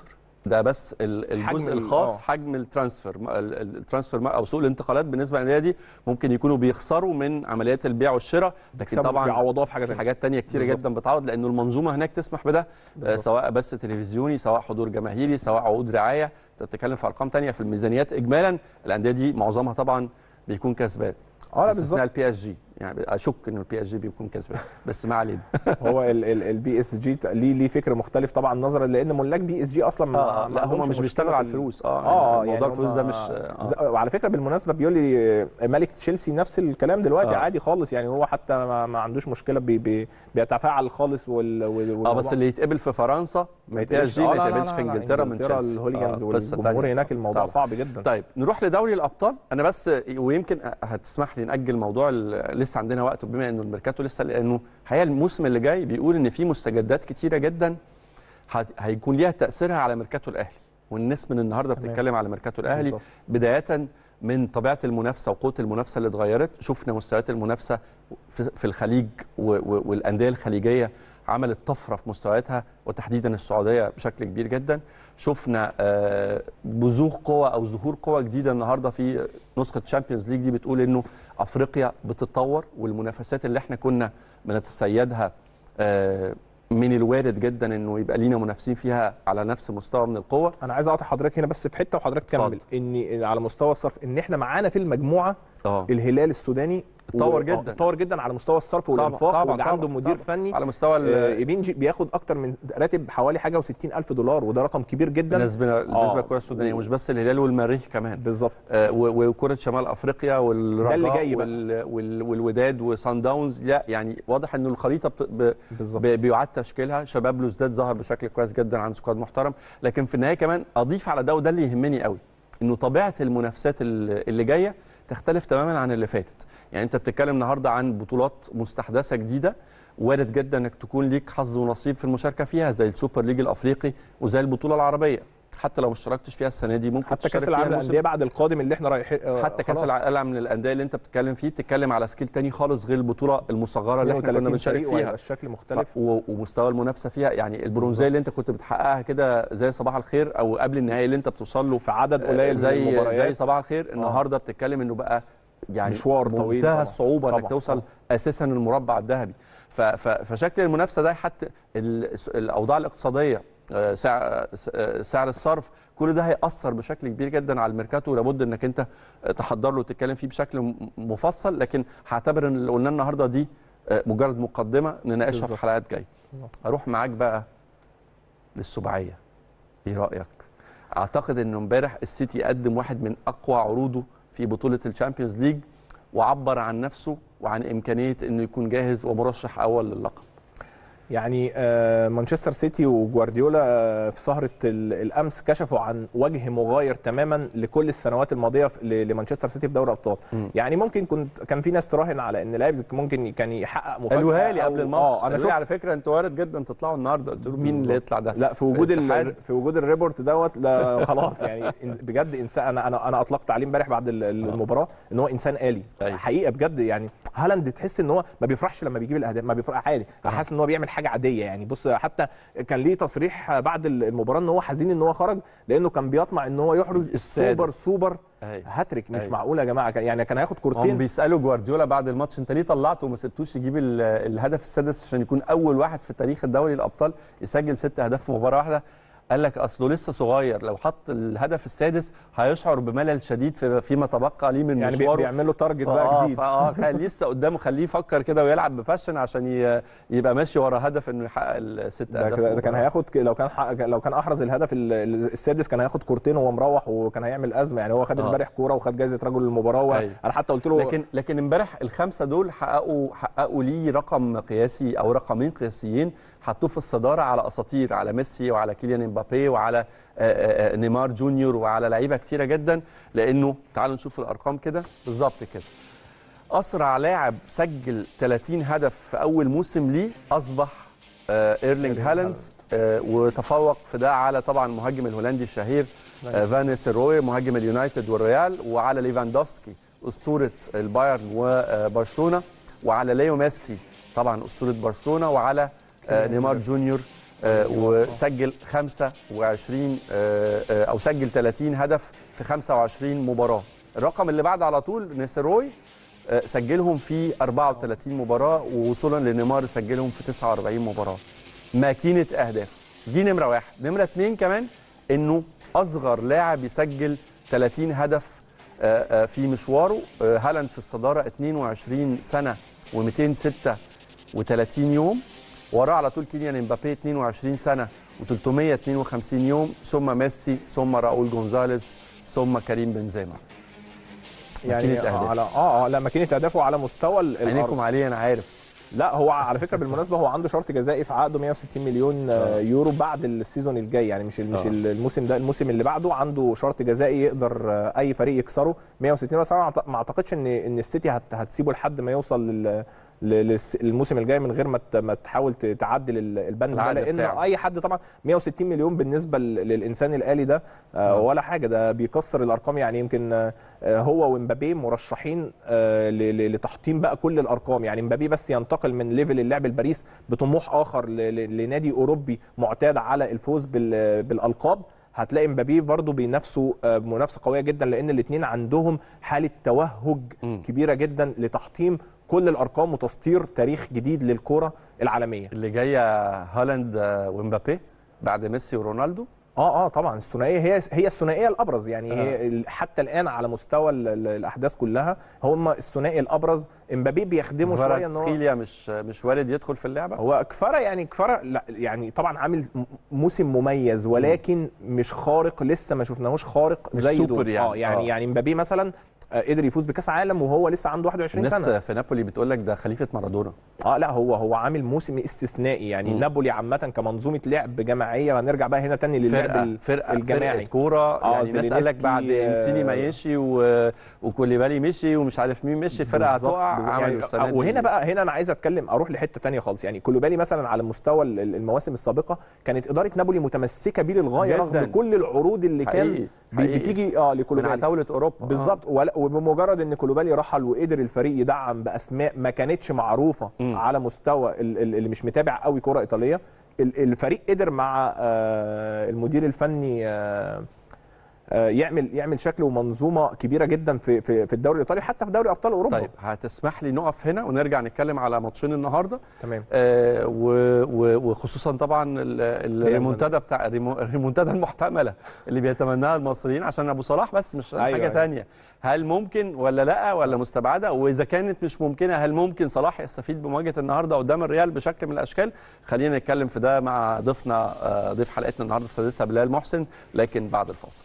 Speaker 1: ده بس ال-
Speaker 5: حجم
Speaker 1: الجزء
Speaker 5: ال-
Speaker 1: الخاص
Speaker 5: آه.
Speaker 1: حجم الترانسفير م- ال- ال- الترانسفير م- او سوق الانتقالات بالنسبه للانديه دي ممكن يكونوا بيخسروا من عمليات البيع والشراء لكن
Speaker 5: بيكسبوا-
Speaker 1: طبعا
Speaker 5: بيعوضوها في حاجة
Speaker 1: في
Speaker 5: تانية.
Speaker 1: حاجات تانية كتيره
Speaker 5: بالظبط.
Speaker 1: جدا بتعوض لانه المنظومه هناك تسمح بده آه،
Speaker 5: بالظبط.
Speaker 1: سواء بث تلفزيوني سواء حضور جماهيري سواء عقود رعايه انت بتتكلم في ارقام تانية في الميزانيات اجمالا الانديه دي معظمها طبعا بيكون كسبان
Speaker 5: اه لا
Speaker 1: باستثناء
Speaker 5: بالظبط
Speaker 1: البي اس جي يعني اشك ان البي اس جي بيكون كسبان بس ما علينا
Speaker 5: هو البي اس جي ليه ليه فكر مختلف طبعا نظرا لان ملاك بي اس جي اصلا ما-
Speaker 1: اه
Speaker 5: ما
Speaker 1: لا
Speaker 5: عندهمش
Speaker 1: هم مش
Speaker 5: مشكلة
Speaker 1: بيشتغلوا على
Speaker 5: في ال-
Speaker 1: الفلوس اه
Speaker 5: اه
Speaker 1: يعني موضوع
Speaker 5: يعني
Speaker 1: الفلوس ده
Speaker 5: هما-
Speaker 1: مش آه.
Speaker 5: ز- وعلى فكره بالمناسبه بيقول لي ملك تشيلسي نفس الكلام دلوقتي
Speaker 1: آه.
Speaker 5: آه. عادي خالص يعني هو حتى ما, ما عندوش مشكله بي بي بيتفاعل خالص وال, وال
Speaker 1: اه بس اللي يتقبل في فرنسا ما يتقبلش
Speaker 5: آه،
Speaker 1: ما
Speaker 5: لا، لا،
Speaker 1: يتقبلش
Speaker 5: لا،
Speaker 1: في
Speaker 5: لا،
Speaker 1: انجلترا من
Speaker 5: انجلترا
Speaker 1: تشيلسي
Speaker 5: الهوليجانز
Speaker 1: آه، قصة
Speaker 5: والجمهور
Speaker 1: تانية.
Speaker 5: هناك الموضوع
Speaker 1: طبعا.
Speaker 5: صعب جدا
Speaker 1: طيب نروح لدوري الابطال انا بس ويمكن هتسمح لي ناجل موضوع ال- لسه عندنا وقت بما انه الميركاتو لسه لانه الحقيقه الموسم اللي جاي بيقول ان في مستجدات كتيره جدا هت- هيكون ليها تاثيرها على ميركاتو الاهلي والناس من النهارده
Speaker 5: تمام.
Speaker 1: بتتكلم على ميركاتو الاهلي
Speaker 5: بالظبط.
Speaker 1: بدايه من طبيعه المنافسه وقوه المنافسه اللي اتغيرت شفنا مستويات المنافسه في في الخليج و- و- والانديه الخليجيه عملت طفره في مستوياتها وتحديدا السعوديه بشكل كبير جدا شفنا آه، بزوغ قوه او ظهور قوه جديده النهارده في نسخه تشامبيونز ليج دي بتقول انه افريقيا بتتطور والمنافسات اللي احنا كنا بنتسيدها آه، من الوارد جدا انه يبقى لينا منافسين فيها على نفس المستوى من القوه
Speaker 5: انا عايز اقطع حضرتك هنا بس في حته وحضرتك
Speaker 1: اتفضل.
Speaker 5: كمل ان على مستوى الصرف ان احنا معانا في المجموعه
Speaker 1: اه
Speaker 5: الهلال السوداني
Speaker 1: اتطور
Speaker 5: و-
Speaker 1: جدا.
Speaker 5: اتطور جدا على مستوى الصرف
Speaker 1: طبعاً،
Speaker 5: والانفاق
Speaker 1: طبعاً،
Speaker 5: واللي عنده
Speaker 1: طبعاً،
Speaker 5: مدير
Speaker 1: طبعاً.
Speaker 5: فني
Speaker 1: على مستوى ال-
Speaker 5: آه، ايبينجي بياخد اكتر من راتب حوالي حاجه و60 الف دولار وده رقم كبير جدا
Speaker 1: بالنسبه بالنسبه للكره السودانيه مش بس الهلال والمريخ كمان
Speaker 5: بالظبط
Speaker 1: آه، و- وكره شمال افريقيا والرجاء
Speaker 5: ده اللي جاي بقى.
Speaker 1: وال وال والوداد وسان داونز لا يعني واضح ان الخريطه بت... ب...
Speaker 5: بالظبط
Speaker 1: ب... بيعاد تشكيلها شباب بلوزداد ظهر بشكل كويس جدا عن سكواد محترم لكن في النهايه كمان اضيف على ده وده اللي يهمني قوي انه طبيعه المنافسات اللي اللي جايه تختلف تماما عن اللي فاتت يعني انت بتتكلم النهارده عن بطولات مستحدثه جديده وارد جدا انك تكون ليك حظ ونصيب في المشاركه فيها زي السوبر ليج الافريقي وزي البطوله العربيه حتى لو ما اشتركتش فيها السنه دي ممكن
Speaker 5: حتى
Speaker 1: تشترك
Speaker 5: كاس
Speaker 1: فيها
Speaker 5: العالم
Speaker 1: الموسم
Speaker 5: للانديه بعد القادم اللي احنا رايحين آه،
Speaker 1: حتى كاس
Speaker 5: خلاص.
Speaker 1: العالم للانديه اللي انت بتتكلم فيه بتتكلم على سكيل تاني خالص غير البطوله المصغره اللي احنا كنا
Speaker 5: 32
Speaker 1: بنشارك
Speaker 5: فريق
Speaker 1: فيها
Speaker 5: وهيبقى الشكل مختلف
Speaker 1: ف... و... ومستوى المنافسه فيها يعني البرونزيه اللي انت كنت بتحققها كده زي صباح الخير او قبل النهائي اللي انت بتوصل له
Speaker 5: في عدد قليل من
Speaker 1: زي
Speaker 5: المباريات
Speaker 1: زي صباح الخير النهارده بتتكلم انه بقى يعني
Speaker 5: مشوار طويل
Speaker 1: منتهى
Speaker 5: طبعاً.
Speaker 1: الصعوبه انك
Speaker 5: طبعاً،
Speaker 1: توصل
Speaker 5: طبعاً.
Speaker 1: اساسا المربع الذهبي ف... ف... فشكل المنافسه ده حتى ال... الاوضاع الاقتصاديه آه، سعر آه، سعر الصرف كل ده هيأثر بشكل كبير جدا على الميركاتو ولابد انك انت تحضر له وتتكلم فيه بشكل م- مفصل لكن هعتبر ان اللي قلناه النهارده دي آه، مجرد مقدمه نناقشها في
Speaker 5: بالظبط.
Speaker 1: حلقات جايه
Speaker 5: بالظبط.
Speaker 1: هروح معاك بقى للسباعيه ايه رايك اعتقد انه امبارح السيتي قدم واحد من اقوى عروضه في بطوله الشامبيونز ليج وعبر عن نفسه وعن امكانيه انه يكون جاهز ومرشح اول للقب
Speaker 5: يعني آه، مانشستر سيتي وجوارديولا آه، في سهره ال- الامس كشفوا عن وجه مغاير تماما لكل السنوات الماضيه في- ل- لمانشستر سيتي في دوري الابطال
Speaker 1: مم.
Speaker 5: يعني ممكن كنت كان في ناس تراهن على ان لايبزيج ممكن كان يحقق مفاجاه
Speaker 1: قالوها لي
Speaker 5: أو-
Speaker 1: قبل الماتش
Speaker 5: اه انا
Speaker 1: قالوا لي
Speaker 5: شفت
Speaker 1: على فكره انتوا وارد جدا تطلعوا النهارده قلت له مين اللي
Speaker 5: بالظبط.
Speaker 1: يطلع ده
Speaker 5: لا في وجود
Speaker 1: الاتحاد.
Speaker 5: ال... في وجود الريبورت دوت لا خلاص يعني إن- بجد انسان انا انا انا اطلقت عليه امبارح بعد ال- المباراه ان هو انسان آلي
Speaker 1: أيوة.
Speaker 5: حقيقه بجد يعني هالاند تحس ان هو ما بيفرحش لما بيجيب الاهداف ما بيفرح عادي حاسس ان هو بيعمل حاجه عاديه يعني بص حتى كان ليه تصريح بعد المباراه ان هو حزين ان هو خرج لانه كان بيطمع ان هو يحرز السوبر
Speaker 1: السادس.
Speaker 5: سوبر
Speaker 1: أيوة.
Speaker 5: هاتريك مش
Speaker 1: أيوة.
Speaker 5: معقول يا جماعه كان- يعني كان هياخد
Speaker 1: هم
Speaker 5: كورتين
Speaker 1: بيسالوا جوارديولا بعد الماتش انت ليه طلعته وما سبتوش يجيب ال- الهدف السادس عشان يكون اول واحد في تاريخ الدوري الابطال يسجل ست اهداف في مباراه واحده قال لك اصله لسه صغير لو حط الهدف السادس هيشعر بملل شديد في فيما تبقى ليه من
Speaker 5: يعني بي-
Speaker 1: مشواره
Speaker 5: بيعمل له تارجت
Speaker 1: فآه
Speaker 5: بقى جديد
Speaker 1: فاه خليه لسه قدامه خليه يفكر كده ويلعب بباشن عشان ي- يبقى ماشي ورا هدف انه يحقق الست
Speaker 5: ده,
Speaker 1: اهداف
Speaker 5: كده-
Speaker 1: في
Speaker 5: ده كان
Speaker 1: مباراة.
Speaker 5: هياخد ك- لو كان حق- لو كان احرز الهدف ال- ال- السادس كان هياخد كورتين وهو مروح وكان هيعمل ازمه يعني هو خد
Speaker 1: آه.
Speaker 5: امبارح كوره وخد جائزه رجل المباراه
Speaker 1: أيوة.
Speaker 5: وانا حتى قلت له
Speaker 1: لكن لكن امبارح الخمسه دول حققوا حققوا ليه رقم قياسي او رقمين قياسيين حطوه في الصداره على اساطير على ميسي وعلى كيليان امبابي وعلى آه، آه، آه، نيمار جونيور وعلى لعيبه كتيره جدا لانه تعالوا نشوف الارقام كده بالظبط كده اسرع لاعب سجل 30 هدف في اول موسم ليه اصبح آه، ايرلينج هالاند آه، وتفوق في ده على طبعا المهاجم الهولندي الشهير آه، فانيس روي مهاجم اليونايتد والريال وعلى ليفاندوفسكي اسطوره البايرن وبرشلونه وعلى ليو ميسي طبعا اسطوره برشلونه وعلى آه، نيمار جونيور آه، وسجل 25 آه، آه، او سجل 30 هدف في 25 مباراه الرقم اللي بعد على طول نيسروي آه، سجلهم في 34 مباراه ووصولا لنيمار سجلهم في 49 مباراه ماكينه اهداف دي نمره واحد نمره اتنين كمان انه اصغر لاعب يسجل 30 هدف آه، آه، في مشواره آه، هالاند في الصداره 22 سنه و236 يوم وراه على طول كيليان امبابي 22 سنه و352 يوم ثم ميسي ثم راؤول جونزاليز ثم كريم بنزيما
Speaker 5: يعني
Speaker 1: ماكينة أهداف.
Speaker 5: على اه اه لا ماكينه اهدافه على مستوى ال- الأرض.
Speaker 1: عينيكم عليه انا عارف
Speaker 5: لا هو على فكره بالمناسبه هو عنده شرط جزائي في عقده 160 مليون آه، يورو بعد السيزون الجاي يعني مش مش
Speaker 1: آه.
Speaker 5: الموسم ده الموسم اللي بعده عنده شرط جزائي يقدر آه، اي فريق يكسره 160 بس انا أعت- ما اعتقدش ان ان السيتي هت- هتسيبه لحد ما يوصل لل ل- للس- الموسم الجاي من غير ما ت- ما تحاول ت- تعدل ال- البند ده
Speaker 1: العقد
Speaker 5: لان
Speaker 1: بتاعه.
Speaker 5: اي حد طبعا 160 مليون بالنسبه ل- للانسان الالي ده آه، ولا حاجه ده بيكسر الارقام يعني يمكن آه، آه، هو ومبابي مرشحين آه، ل- ل- لتحطيم بقى كل الارقام يعني مبابي بس ينتقل من ليفل اللعب الباريس بطموح اخر ل- ل- لنادي اوروبي معتاد على الفوز بال- بالالقاب هتلاقي مبابي برضه بينافسوا آه، منافسه قويه جدا لان الاثنين عندهم حاله توهج
Speaker 1: مم.
Speaker 5: كبيره جدا لتحطيم كل الارقام وتسطير تاريخ جديد للكره العالميه
Speaker 1: اللي جايه هالاند آه، ومبابي بعد ميسي ورونالدو
Speaker 5: اه اه طبعا الثنائيه هي هي الثنائيه الابرز يعني
Speaker 1: آه.
Speaker 5: هي ال- حتى الان على مستوى ال- ال- الاحداث كلها هم الثنائي الابرز امبابي بيخدمه شويه ان هو
Speaker 1: فاراتسخيليا مش مش وارد يدخل في اللعبه
Speaker 5: هو كفاره يعني كفاره لا يعني طبعا عامل م- موسم مميز ولكن مش خارق لسه ما شفناهوش خارق
Speaker 1: مش
Speaker 5: زي
Speaker 1: سوبر
Speaker 5: دول.
Speaker 1: يعني.
Speaker 5: اه يعني
Speaker 1: آه.
Speaker 5: يعني امبابي مثلا آه، قدر يفوز بكاس عالم وهو لسه عنده 21
Speaker 1: الناس
Speaker 5: سنه
Speaker 1: في نابولي بتقول لك ده خليفه مارادونا
Speaker 5: اه لا هو هو عامل موسم استثنائي يعني
Speaker 1: مم.
Speaker 5: نابولي عامه كمنظومه لعب جماعيه وهنرجع بقى هنا تاني للعب
Speaker 1: فرقه
Speaker 5: ال-
Speaker 1: فرقه
Speaker 5: الجماعي
Speaker 1: فرقه كوره
Speaker 5: آه،
Speaker 1: يعني الناس قال لك
Speaker 5: زيلينسكي،
Speaker 1: بعد
Speaker 5: آه،
Speaker 1: انسيني ما يمشي و... وكوليبالي مشي ومش عارف مين مشي الفرقه
Speaker 5: بالظبط،
Speaker 1: هتقع
Speaker 5: بالظبط.
Speaker 1: عملوا
Speaker 5: يعني
Speaker 1: السنه دي
Speaker 5: وهنا بقى هنا انا عايز اتكلم اروح لحته تانية خالص يعني كولوبالي مثلا على مستوى ال- ال- المواسم السابقه كانت اداره نابولي متمسكه بيه للغايه
Speaker 1: جداً.
Speaker 5: رغم كل العروض اللي كان
Speaker 1: حقيقي،
Speaker 5: بي-
Speaker 1: حقيقي.
Speaker 5: بتيجي اه
Speaker 1: من
Speaker 5: لكولوبالي
Speaker 1: عتاوله اوروبا آه.
Speaker 5: بالظبط ولا- وبمجرد ان كولوبالي رحل وقدر الفريق يدعم باسماء ما كانتش معروفه
Speaker 1: مم.
Speaker 5: على مستوى ال- ال- اللي مش متابع قوي كره ايطاليه ال- الفريق قدر مع آه، المدير الفني آه، آه، يعمل يعمل شكل ومنظومه كبيره جدا في في في الدوري الايطالي حتى في دوري ابطال اوروبا
Speaker 1: طيب هتسمح لي نقف هنا ونرجع نتكلم على ماتشين النهارده
Speaker 5: تمام
Speaker 1: آه و- و- وخصوصا طبعا ال- ال- الريمونتادا بتاع الريمو- الريمونتادا المحتمله اللي بيتمناها المصريين عشان ابو صلاح بس مش
Speaker 5: أيوة،
Speaker 1: أيوة حاجه
Speaker 5: أيوة.
Speaker 1: تانية هل ممكن ولا لا ولا مستبعده واذا كانت مش ممكنه هل ممكن صلاح يستفيد بمواجهه النهارده قدام الريال بشكل من الاشكال خلينا نتكلم في ده مع ضيفنا آه، ضيف حلقتنا النهارده في سادسها بلال محسن لكن بعد الفاصل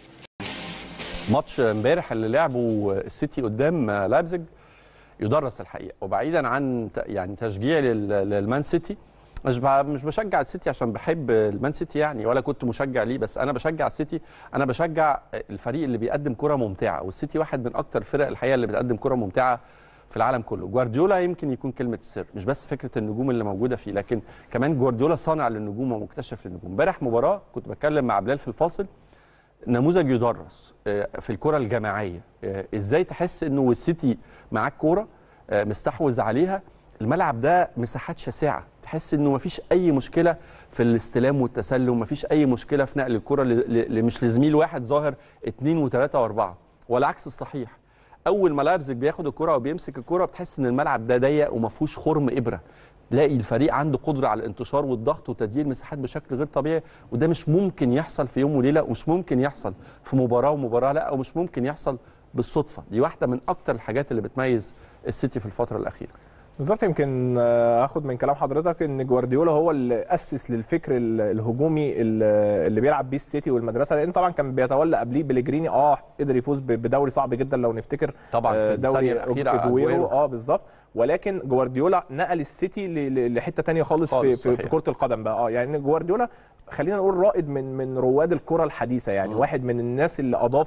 Speaker 1: ماتش امبارح اللي لعبه السيتي قدام لايبزيج يدرس الحقيقه وبعيدا عن ت- يعني تشجيع لل- للمان سيتي مش ب- مش بشجع السيتي عشان بحب المان سيتي يعني ولا كنت مشجع ليه بس انا بشجع السيتي انا بشجع الفريق اللي بيقدم كره ممتعه والسيتي واحد من اكتر الفرق الحقيقه اللي بتقدم كره ممتعه في العالم كله جوارديولا يمكن يكون كلمه السر مش بس فكره النجوم اللي موجوده فيه لكن كمان جوارديولا صانع للنجوم ومكتشف للنجوم امبارح مباراه كنت بتكلم مع بلال في الفاصل نموذج يدرس آه، في الكره الجماعيه آه، ازاي تحس انه السيتي معاك كوره آه، مستحوذ عليها الملعب ده مساحات شاسعه تحس انه مفيش اي مشكله في الاستلام والتسلم مفيش اي مشكله في نقل الكره ل- ل- ل- مش لزميل واحد ظاهر اثنين وثلاثه واربعه والعكس الصحيح اول ما لايبزيج بياخد الكره وبيمسك الكره بتحس ان الملعب ده ضيق وما فيهوش خرم ابره تلاقي الفريق عنده قدره على الانتشار والضغط وتديير مساحات بشكل غير طبيعي وده مش ممكن يحصل في يوم وليله ومش ممكن يحصل في مباراه ومباراه لا ومش ممكن يحصل بالصدفه دي واحده من اكتر الحاجات اللي بتميز السيتي في الفتره الاخيره
Speaker 5: بالظبط يمكن آه، اخد من كلام حضرتك ان جوارديولا هو اللي اسس للفكر ال- الهجومي ال- اللي بيلعب بيه السيتي والمدرسه لان طبعا كان بيتولى قبليه بليجريني اه قدر يفوز ب- بدوري صعب جدا لو نفتكر
Speaker 1: طبعا في
Speaker 5: آه،
Speaker 1: الثانية
Speaker 5: دوري
Speaker 1: الأخيرة
Speaker 5: اجويرو
Speaker 1: أجويرو.
Speaker 5: اه بالظبط ولكن جوارديولا نقل السيتي ل- ل- لحته تانية خالص, في,
Speaker 1: خالص،
Speaker 5: في, في
Speaker 1: صحيح.
Speaker 5: كره القدم بقى اه يعني جوارديولا خلينا نقول رائد من من رواد الكره الحديثه يعني
Speaker 1: مم.
Speaker 5: واحد من الناس اللي اضافوا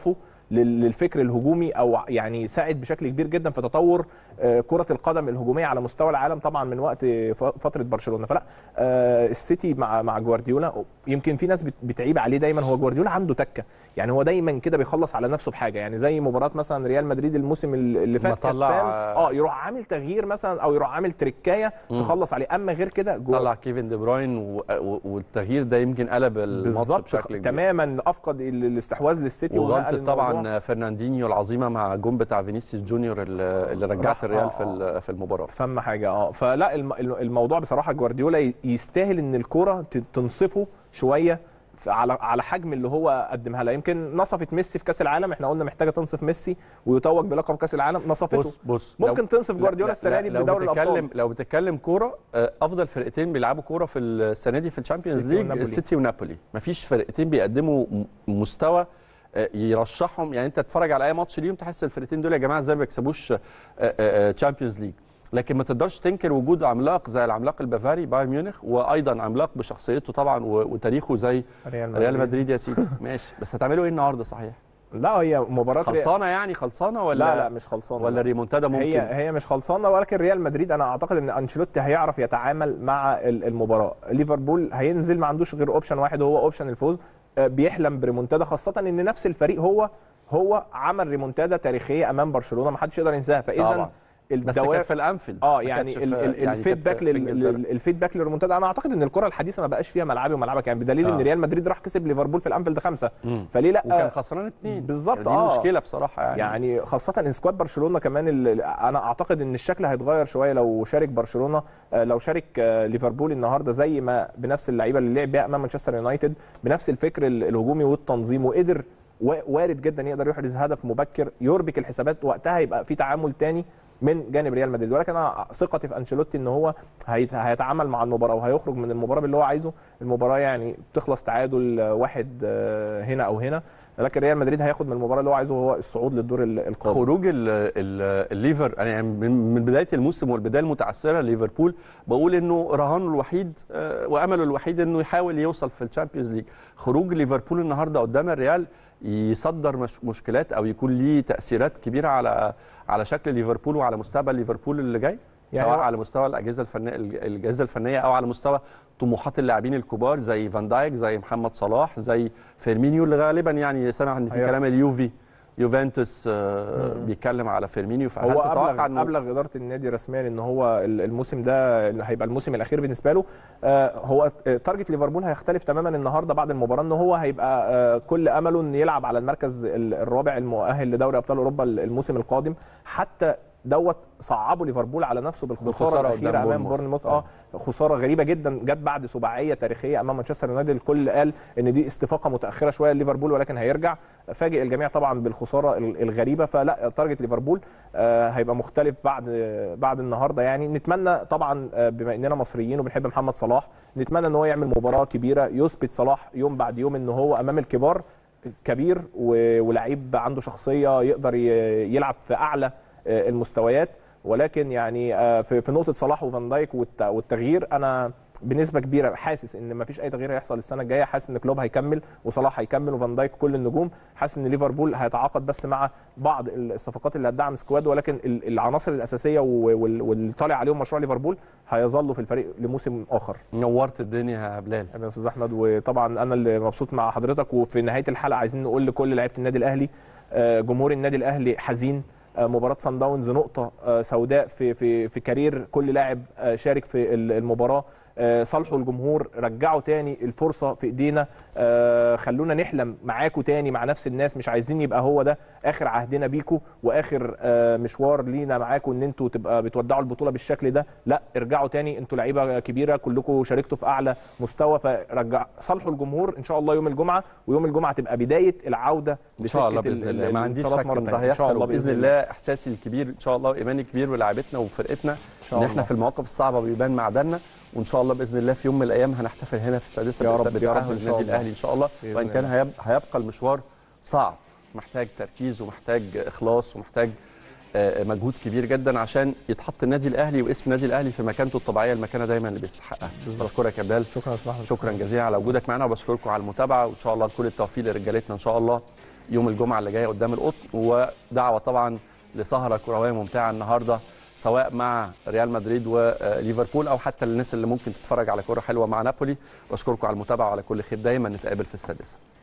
Speaker 5: لل- للفكر الهجومي او يعني ساعد بشكل كبير جدا في تطور آه، كره القدم الهجوميه على مستوى العالم طبعا من وقت ف- فتره برشلونه فلا آه، السيتي مع مع جوارديولا يمكن في ناس بت- بتعيب عليه دايما هو جوارديولا عنده تكه يعني هو دايما كده بيخلص على نفسه بحاجه يعني زي مباراه مثلا ريال مدريد الموسم اللي فات
Speaker 1: ما طلع-
Speaker 5: كسبان اه يروح عامل تغيير مثلا او يروح عامل تريكايه تخلص عليه اما غير كده جوا-
Speaker 1: طلع كيفن دي بروين و... و... والتغيير ده يمكن قلب الماتش
Speaker 5: بالظبط
Speaker 1: بشكل كبير
Speaker 5: تماما افقد ال- الاستحواذ للسيتي ونقل
Speaker 1: وغلطه
Speaker 5: الموضوع.
Speaker 1: طبعا فرناندينيو العظيمه مع جون بتاع فينيسيوس جونيور اللي اللي رجعت
Speaker 5: راح-
Speaker 1: الريال
Speaker 5: آه،
Speaker 1: في ال- في المباراه
Speaker 5: فما حاجه اه فلا الم- الم- الموضوع بصراحه جوارديولا ي- يستاهل ان الكره ت- تنصفه شويه ف- على على حجم اللي هو قدمها لها يمكن نصفت ميسي في كاس العالم احنا قلنا محتاجه تنصف ميسي ويتوج بلقب كاس العالم نصفته
Speaker 1: بص بص
Speaker 5: ممكن
Speaker 1: لو-
Speaker 5: تنصف
Speaker 1: لا-
Speaker 5: جوارديولا
Speaker 1: لا-
Speaker 5: السنه
Speaker 1: لا،
Speaker 5: دي
Speaker 1: لو
Speaker 5: بدوري
Speaker 1: بتتكلم
Speaker 5: الابطال
Speaker 1: لو بتتكلم كوره آه، افضل فرقتين بيلعبوا كوره في السنه دي في الشامبيونز
Speaker 5: السيتي
Speaker 1: ليج
Speaker 5: ونابولي.
Speaker 1: السيتي ونابولي مفيش فرقتين بيقدموا م- مستوى آه، يرشحهم يعني انت تتفرج على اي ماتش ليهم تحس الفرقتين دول يا جماعه ازاي ما بيكسبوش تشامبيونز ليج لكن ما تقدرش تنكر وجود عملاق زي العملاق البافاري بايرن ميونخ وايضا عملاق بشخصيته طبعا و- وتاريخه زي
Speaker 5: ريال
Speaker 1: ريال مدريد يا سيدي ماشي بس هتعملوا ايه النهارده صحيح
Speaker 5: لا هي مباراه ريال-
Speaker 1: خلصانه يعني خلصانه ولا
Speaker 5: لا لا مش خلصانه
Speaker 1: ولا ريمونتادا ممكن
Speaker 5: هي هي مش خلصانه ولكن ريال مدريد انا اعتقد ان انشيلوتي هيعرف يتعامل مع ال- المباراه ليفربول هينزل ما عندوش غير اوبشن واحد وهو اوبشن الفوز آه، بيحلم بريمونتادا خاصه ان نفس الفريق هو هو عمل ريمونتادا تاريخيه امام برشلونه ما حدش يقدر ينساها فاذا
Speaker 1: طبعا. بس
Speaker 5: الدوا-
Speaker 1: كانت في الانفيلد
Speaker 5: اه
Speaker 1: ما
Speaker 5: يعني
Speaker 1: كانتش
Speaker 5: ال-
Speaker 1: في-
Speaker 5: ال-
Speaker 1: يعني
Speaker 5: الفيدباك
Speaker 1: كانت في- في
Speaker 5: لل-
Speaker 1: إنجلترا.
Speaker 5: لل- الفيدباك للريمونتادا انا اعتقد ان الكره الحديثه ما بقاش فيها ملعبي وملعبك يعني بدليل ان
Speaker 1: آه.
Speaker 5: ريال مدريد راح كسب ليفربول في الانفيلد خمسه
Speaker 1: مم.
Speaker 5: فليه لا
Speaker 1: وكان خسران اتنين
Speaker 5: بالظبط،
Speaker 1: دي
Speaker 5: آه.
Speaker 1: المشكله بصراحه يعني,
Speaker 5: يعني خاصة ان سكواد برشلونة كمان ال- انا اعتقد ان الشكل هيتغير شوية لو شارك برشلونة آه، لو شارك آه، ليفربول النهارده زي ما بنفس اللعيبة اللي لعب بيها امام مانشستر يونايتد بنفس الفكر ال- الهجومي والتنظيم وقدر و- وارد جدا يقدر يحرز هدف مبكر يربك الحسابات وقتها يبقى في تعامل تاني من جانب ريال مدريد ولكن انا ثقتي في انشيلوتي ان هو هيت- هيتعامل مع المباراه وهيخرج من المباراه باللي هو عايزه المباراه يعني بتخلص تعادل آه، واحد آه، هنا او هنا لكن ريال مدريد هياخد من المباراه اللي هو عايزه هو الصعود للدور ال- القادم
Speaker 1: خروج ال- ال- الليفر يعني من من بدايه الموسم والبدايه المتعثره ليفربول بقول انه رهانه الوحيد آه، وامله الوحيد انه يحاول يوصل في الشامبيونز ليج خروج ليفربول النهارده قدام الريال يصدر مش مشكلات او يكون ليه تاثيرات كبيره على على شكل ليفربول وعلى مستقبل ليفربول اللي جاي
Speaker 5: يعني
Speaker 1: سواء
Speaker 5: هو-
Speaker 1: على مستوى الاجهزه الفنيه الاجهزه الفنيه او على مستوى طموحات اللاعبين الكبار زي فان دايك زي محمد صلاح زي فيرمينيو اللي غالبا يعني سمع ان في
Speaker 5: هياخد.
Speaker 1: كلام اليوفي يوفنتوس آه، بيتكلم على فيرمينيو فهل
Speaker 5: هو
Speaker 1: تتوقع
Speaker 5: ابلغ
Speaker 1: انه
Speaker 5: ابلغ اداره النادي رسميا ان هو ال- الموسم ده اللي هيبقى الموسم الاخير بالنسبه له آه، هو آه، تارجت ليفربول هيختلف تماما النهارده بعد المباراه ان هو هيبقى آه، كل امله ان يلعب على المركز ال- الرابع المؤهل لدوري ابطال اوروبا الموسم القادم حتى دوت صعبوا ليفربول على نفسه بالخساره
Speaker 1: بالخسارة
Speaker 5: الاخيره
Speaker 1: قدام
Speaker 5: امام
Speaker 1: بورنموث.
Speaker 5: بورنموث اه خساره غريبه جدا جت بعد سباعيه تاريخيه امام مانشستر يونايتد الكل قال ان دي استفاقه متاخره شويه لليفربول ولكن هيرجع فاجئ الجميع طبعا بالخساره ال- الغريبه فلا تارجت ليفربول آه، هيبقى مختلف بعد بعد النهارده يعني نتمنى طبعا آه، بما اننا مصريين وبنحب محمد صلاح نتمنى ان هو يعمل مباراه كبيره يثبت صلاح يوم بعد يوم ان هو امام الكبار كبير و- ولعيب عنده شخصيه يقدر ي- يلعب في اعلى آه، المستويات ولكن يعني آه، في في نقطه صلاح وفان دايك والت- والتغيير انا بنسبه كبيره حاسس ان مفيش اي تغيير هيحصل السنه الجايه حاسس ان كلوب هيكمل وصلاح هيكمل وفان دايك كل النجوم حاسس ان ليفربول هيتعاقد بس مع بعض الصفقات اللي هتدعم سكواد ولكن ال- العناصر الاساسيه و- وال- واللي طالع عليهم مشروع ليفربول هيظلوا في الفريق لموسم اخر
Speaker 1: نورت الدنيا يا بلال
Speaker 5: يا استاذ احمد وطبعا انا اللي مبسوط مع حضرتك وفي نهايه الحلقه عايزين نقول لكل لعيبه النادي الاهلي آه، جمهور النادي الاهلي حزين آه، مباراه سان داونز نقطه آه، سوداء في في في كارير كل لاعب آه، شارك في ال- المباراه آه، صالحوا الجمهور رجعوا تاني الفرصه في ايدينا آه، خلونا نحلم معاكم تاني مع نفس الناس مش عايزين يبقى هو ده اخر عهدنا بيكم واخر آه، مشوار لينا معاكم ان انتوا تبقى بتودعوا البطوله بالشكل ده لا ارجعوا تاني انتوا لعيبه كبيره كلكم شاركتوا في اعلى مستوى فرجع صالحوا الجمهور ان شاء الله يوم الجمعه ويوم الجمعه تبقى بدايه العوده
Speaker 1: ان شاء الله
Speaker 5: لسكة
Speaker 1: باذن
Speaker 5: ال-
Speaker 1: الله ما عنديش
Speaker 5: الانتصارات
Speaker 1: شك ان
Speaker 5: مرة
Speaker 1: ده
Speaker 5: تانية. ان شاء
Speaker 1: هيحصل
Speaker 5: الله
Speaker 1: باذن الله احساسي الكبير ان شاء الله وايماني الكبير ولاعيبتنا وفرقتنا
Speaker 5: شاء
Speaker 1: ان احنا
Speaker 5: الله.
Speaker 1: في المواقف الصعبه بيبان معدننا وان شاء الله باذن الله في يوم من الايام هنحتفل هنا في السادسه
Speaker 5: يا رب-
Speaker 1: بتأهل
Speaker 5: يا رب إن شاء
Speaker 1: النادي
Speaker 5: الله.
Speaker 1: الاهلي ان شاء الله
Speaker 5: بإذن
Speaker 1: وان كان هيب- هيبقى المشوار صعب محتاج تركيز ومحتاج اخلاص ومحتاج آه، مجهود كبير جدا عشان يتحط النادي الاهلي واسم النادي الاهلي في مكانته الطبيعيه المكانه دايما اللي بيستحقها بشكرك يا بلال
Speaker 5: شكرا يا استاذ احمد
Speaker 1: شكرا جزيلا على وجودك معنا وبشكركم على المتابعه وان شاء الله كل التوفيق لرجالتنا ان شاء الله يوم الجمعه اللي جايه قدام القطن ودعوه طبعا لسهره كرويه ممتعه النهارده سواء مع ريال مدريد وليفربول او حتى الناس اللي ممكن تتفرج على كوره حلوه مع نابولي واشكركم على المتابعه وعلى كل خير دايما نتقابل في السادسه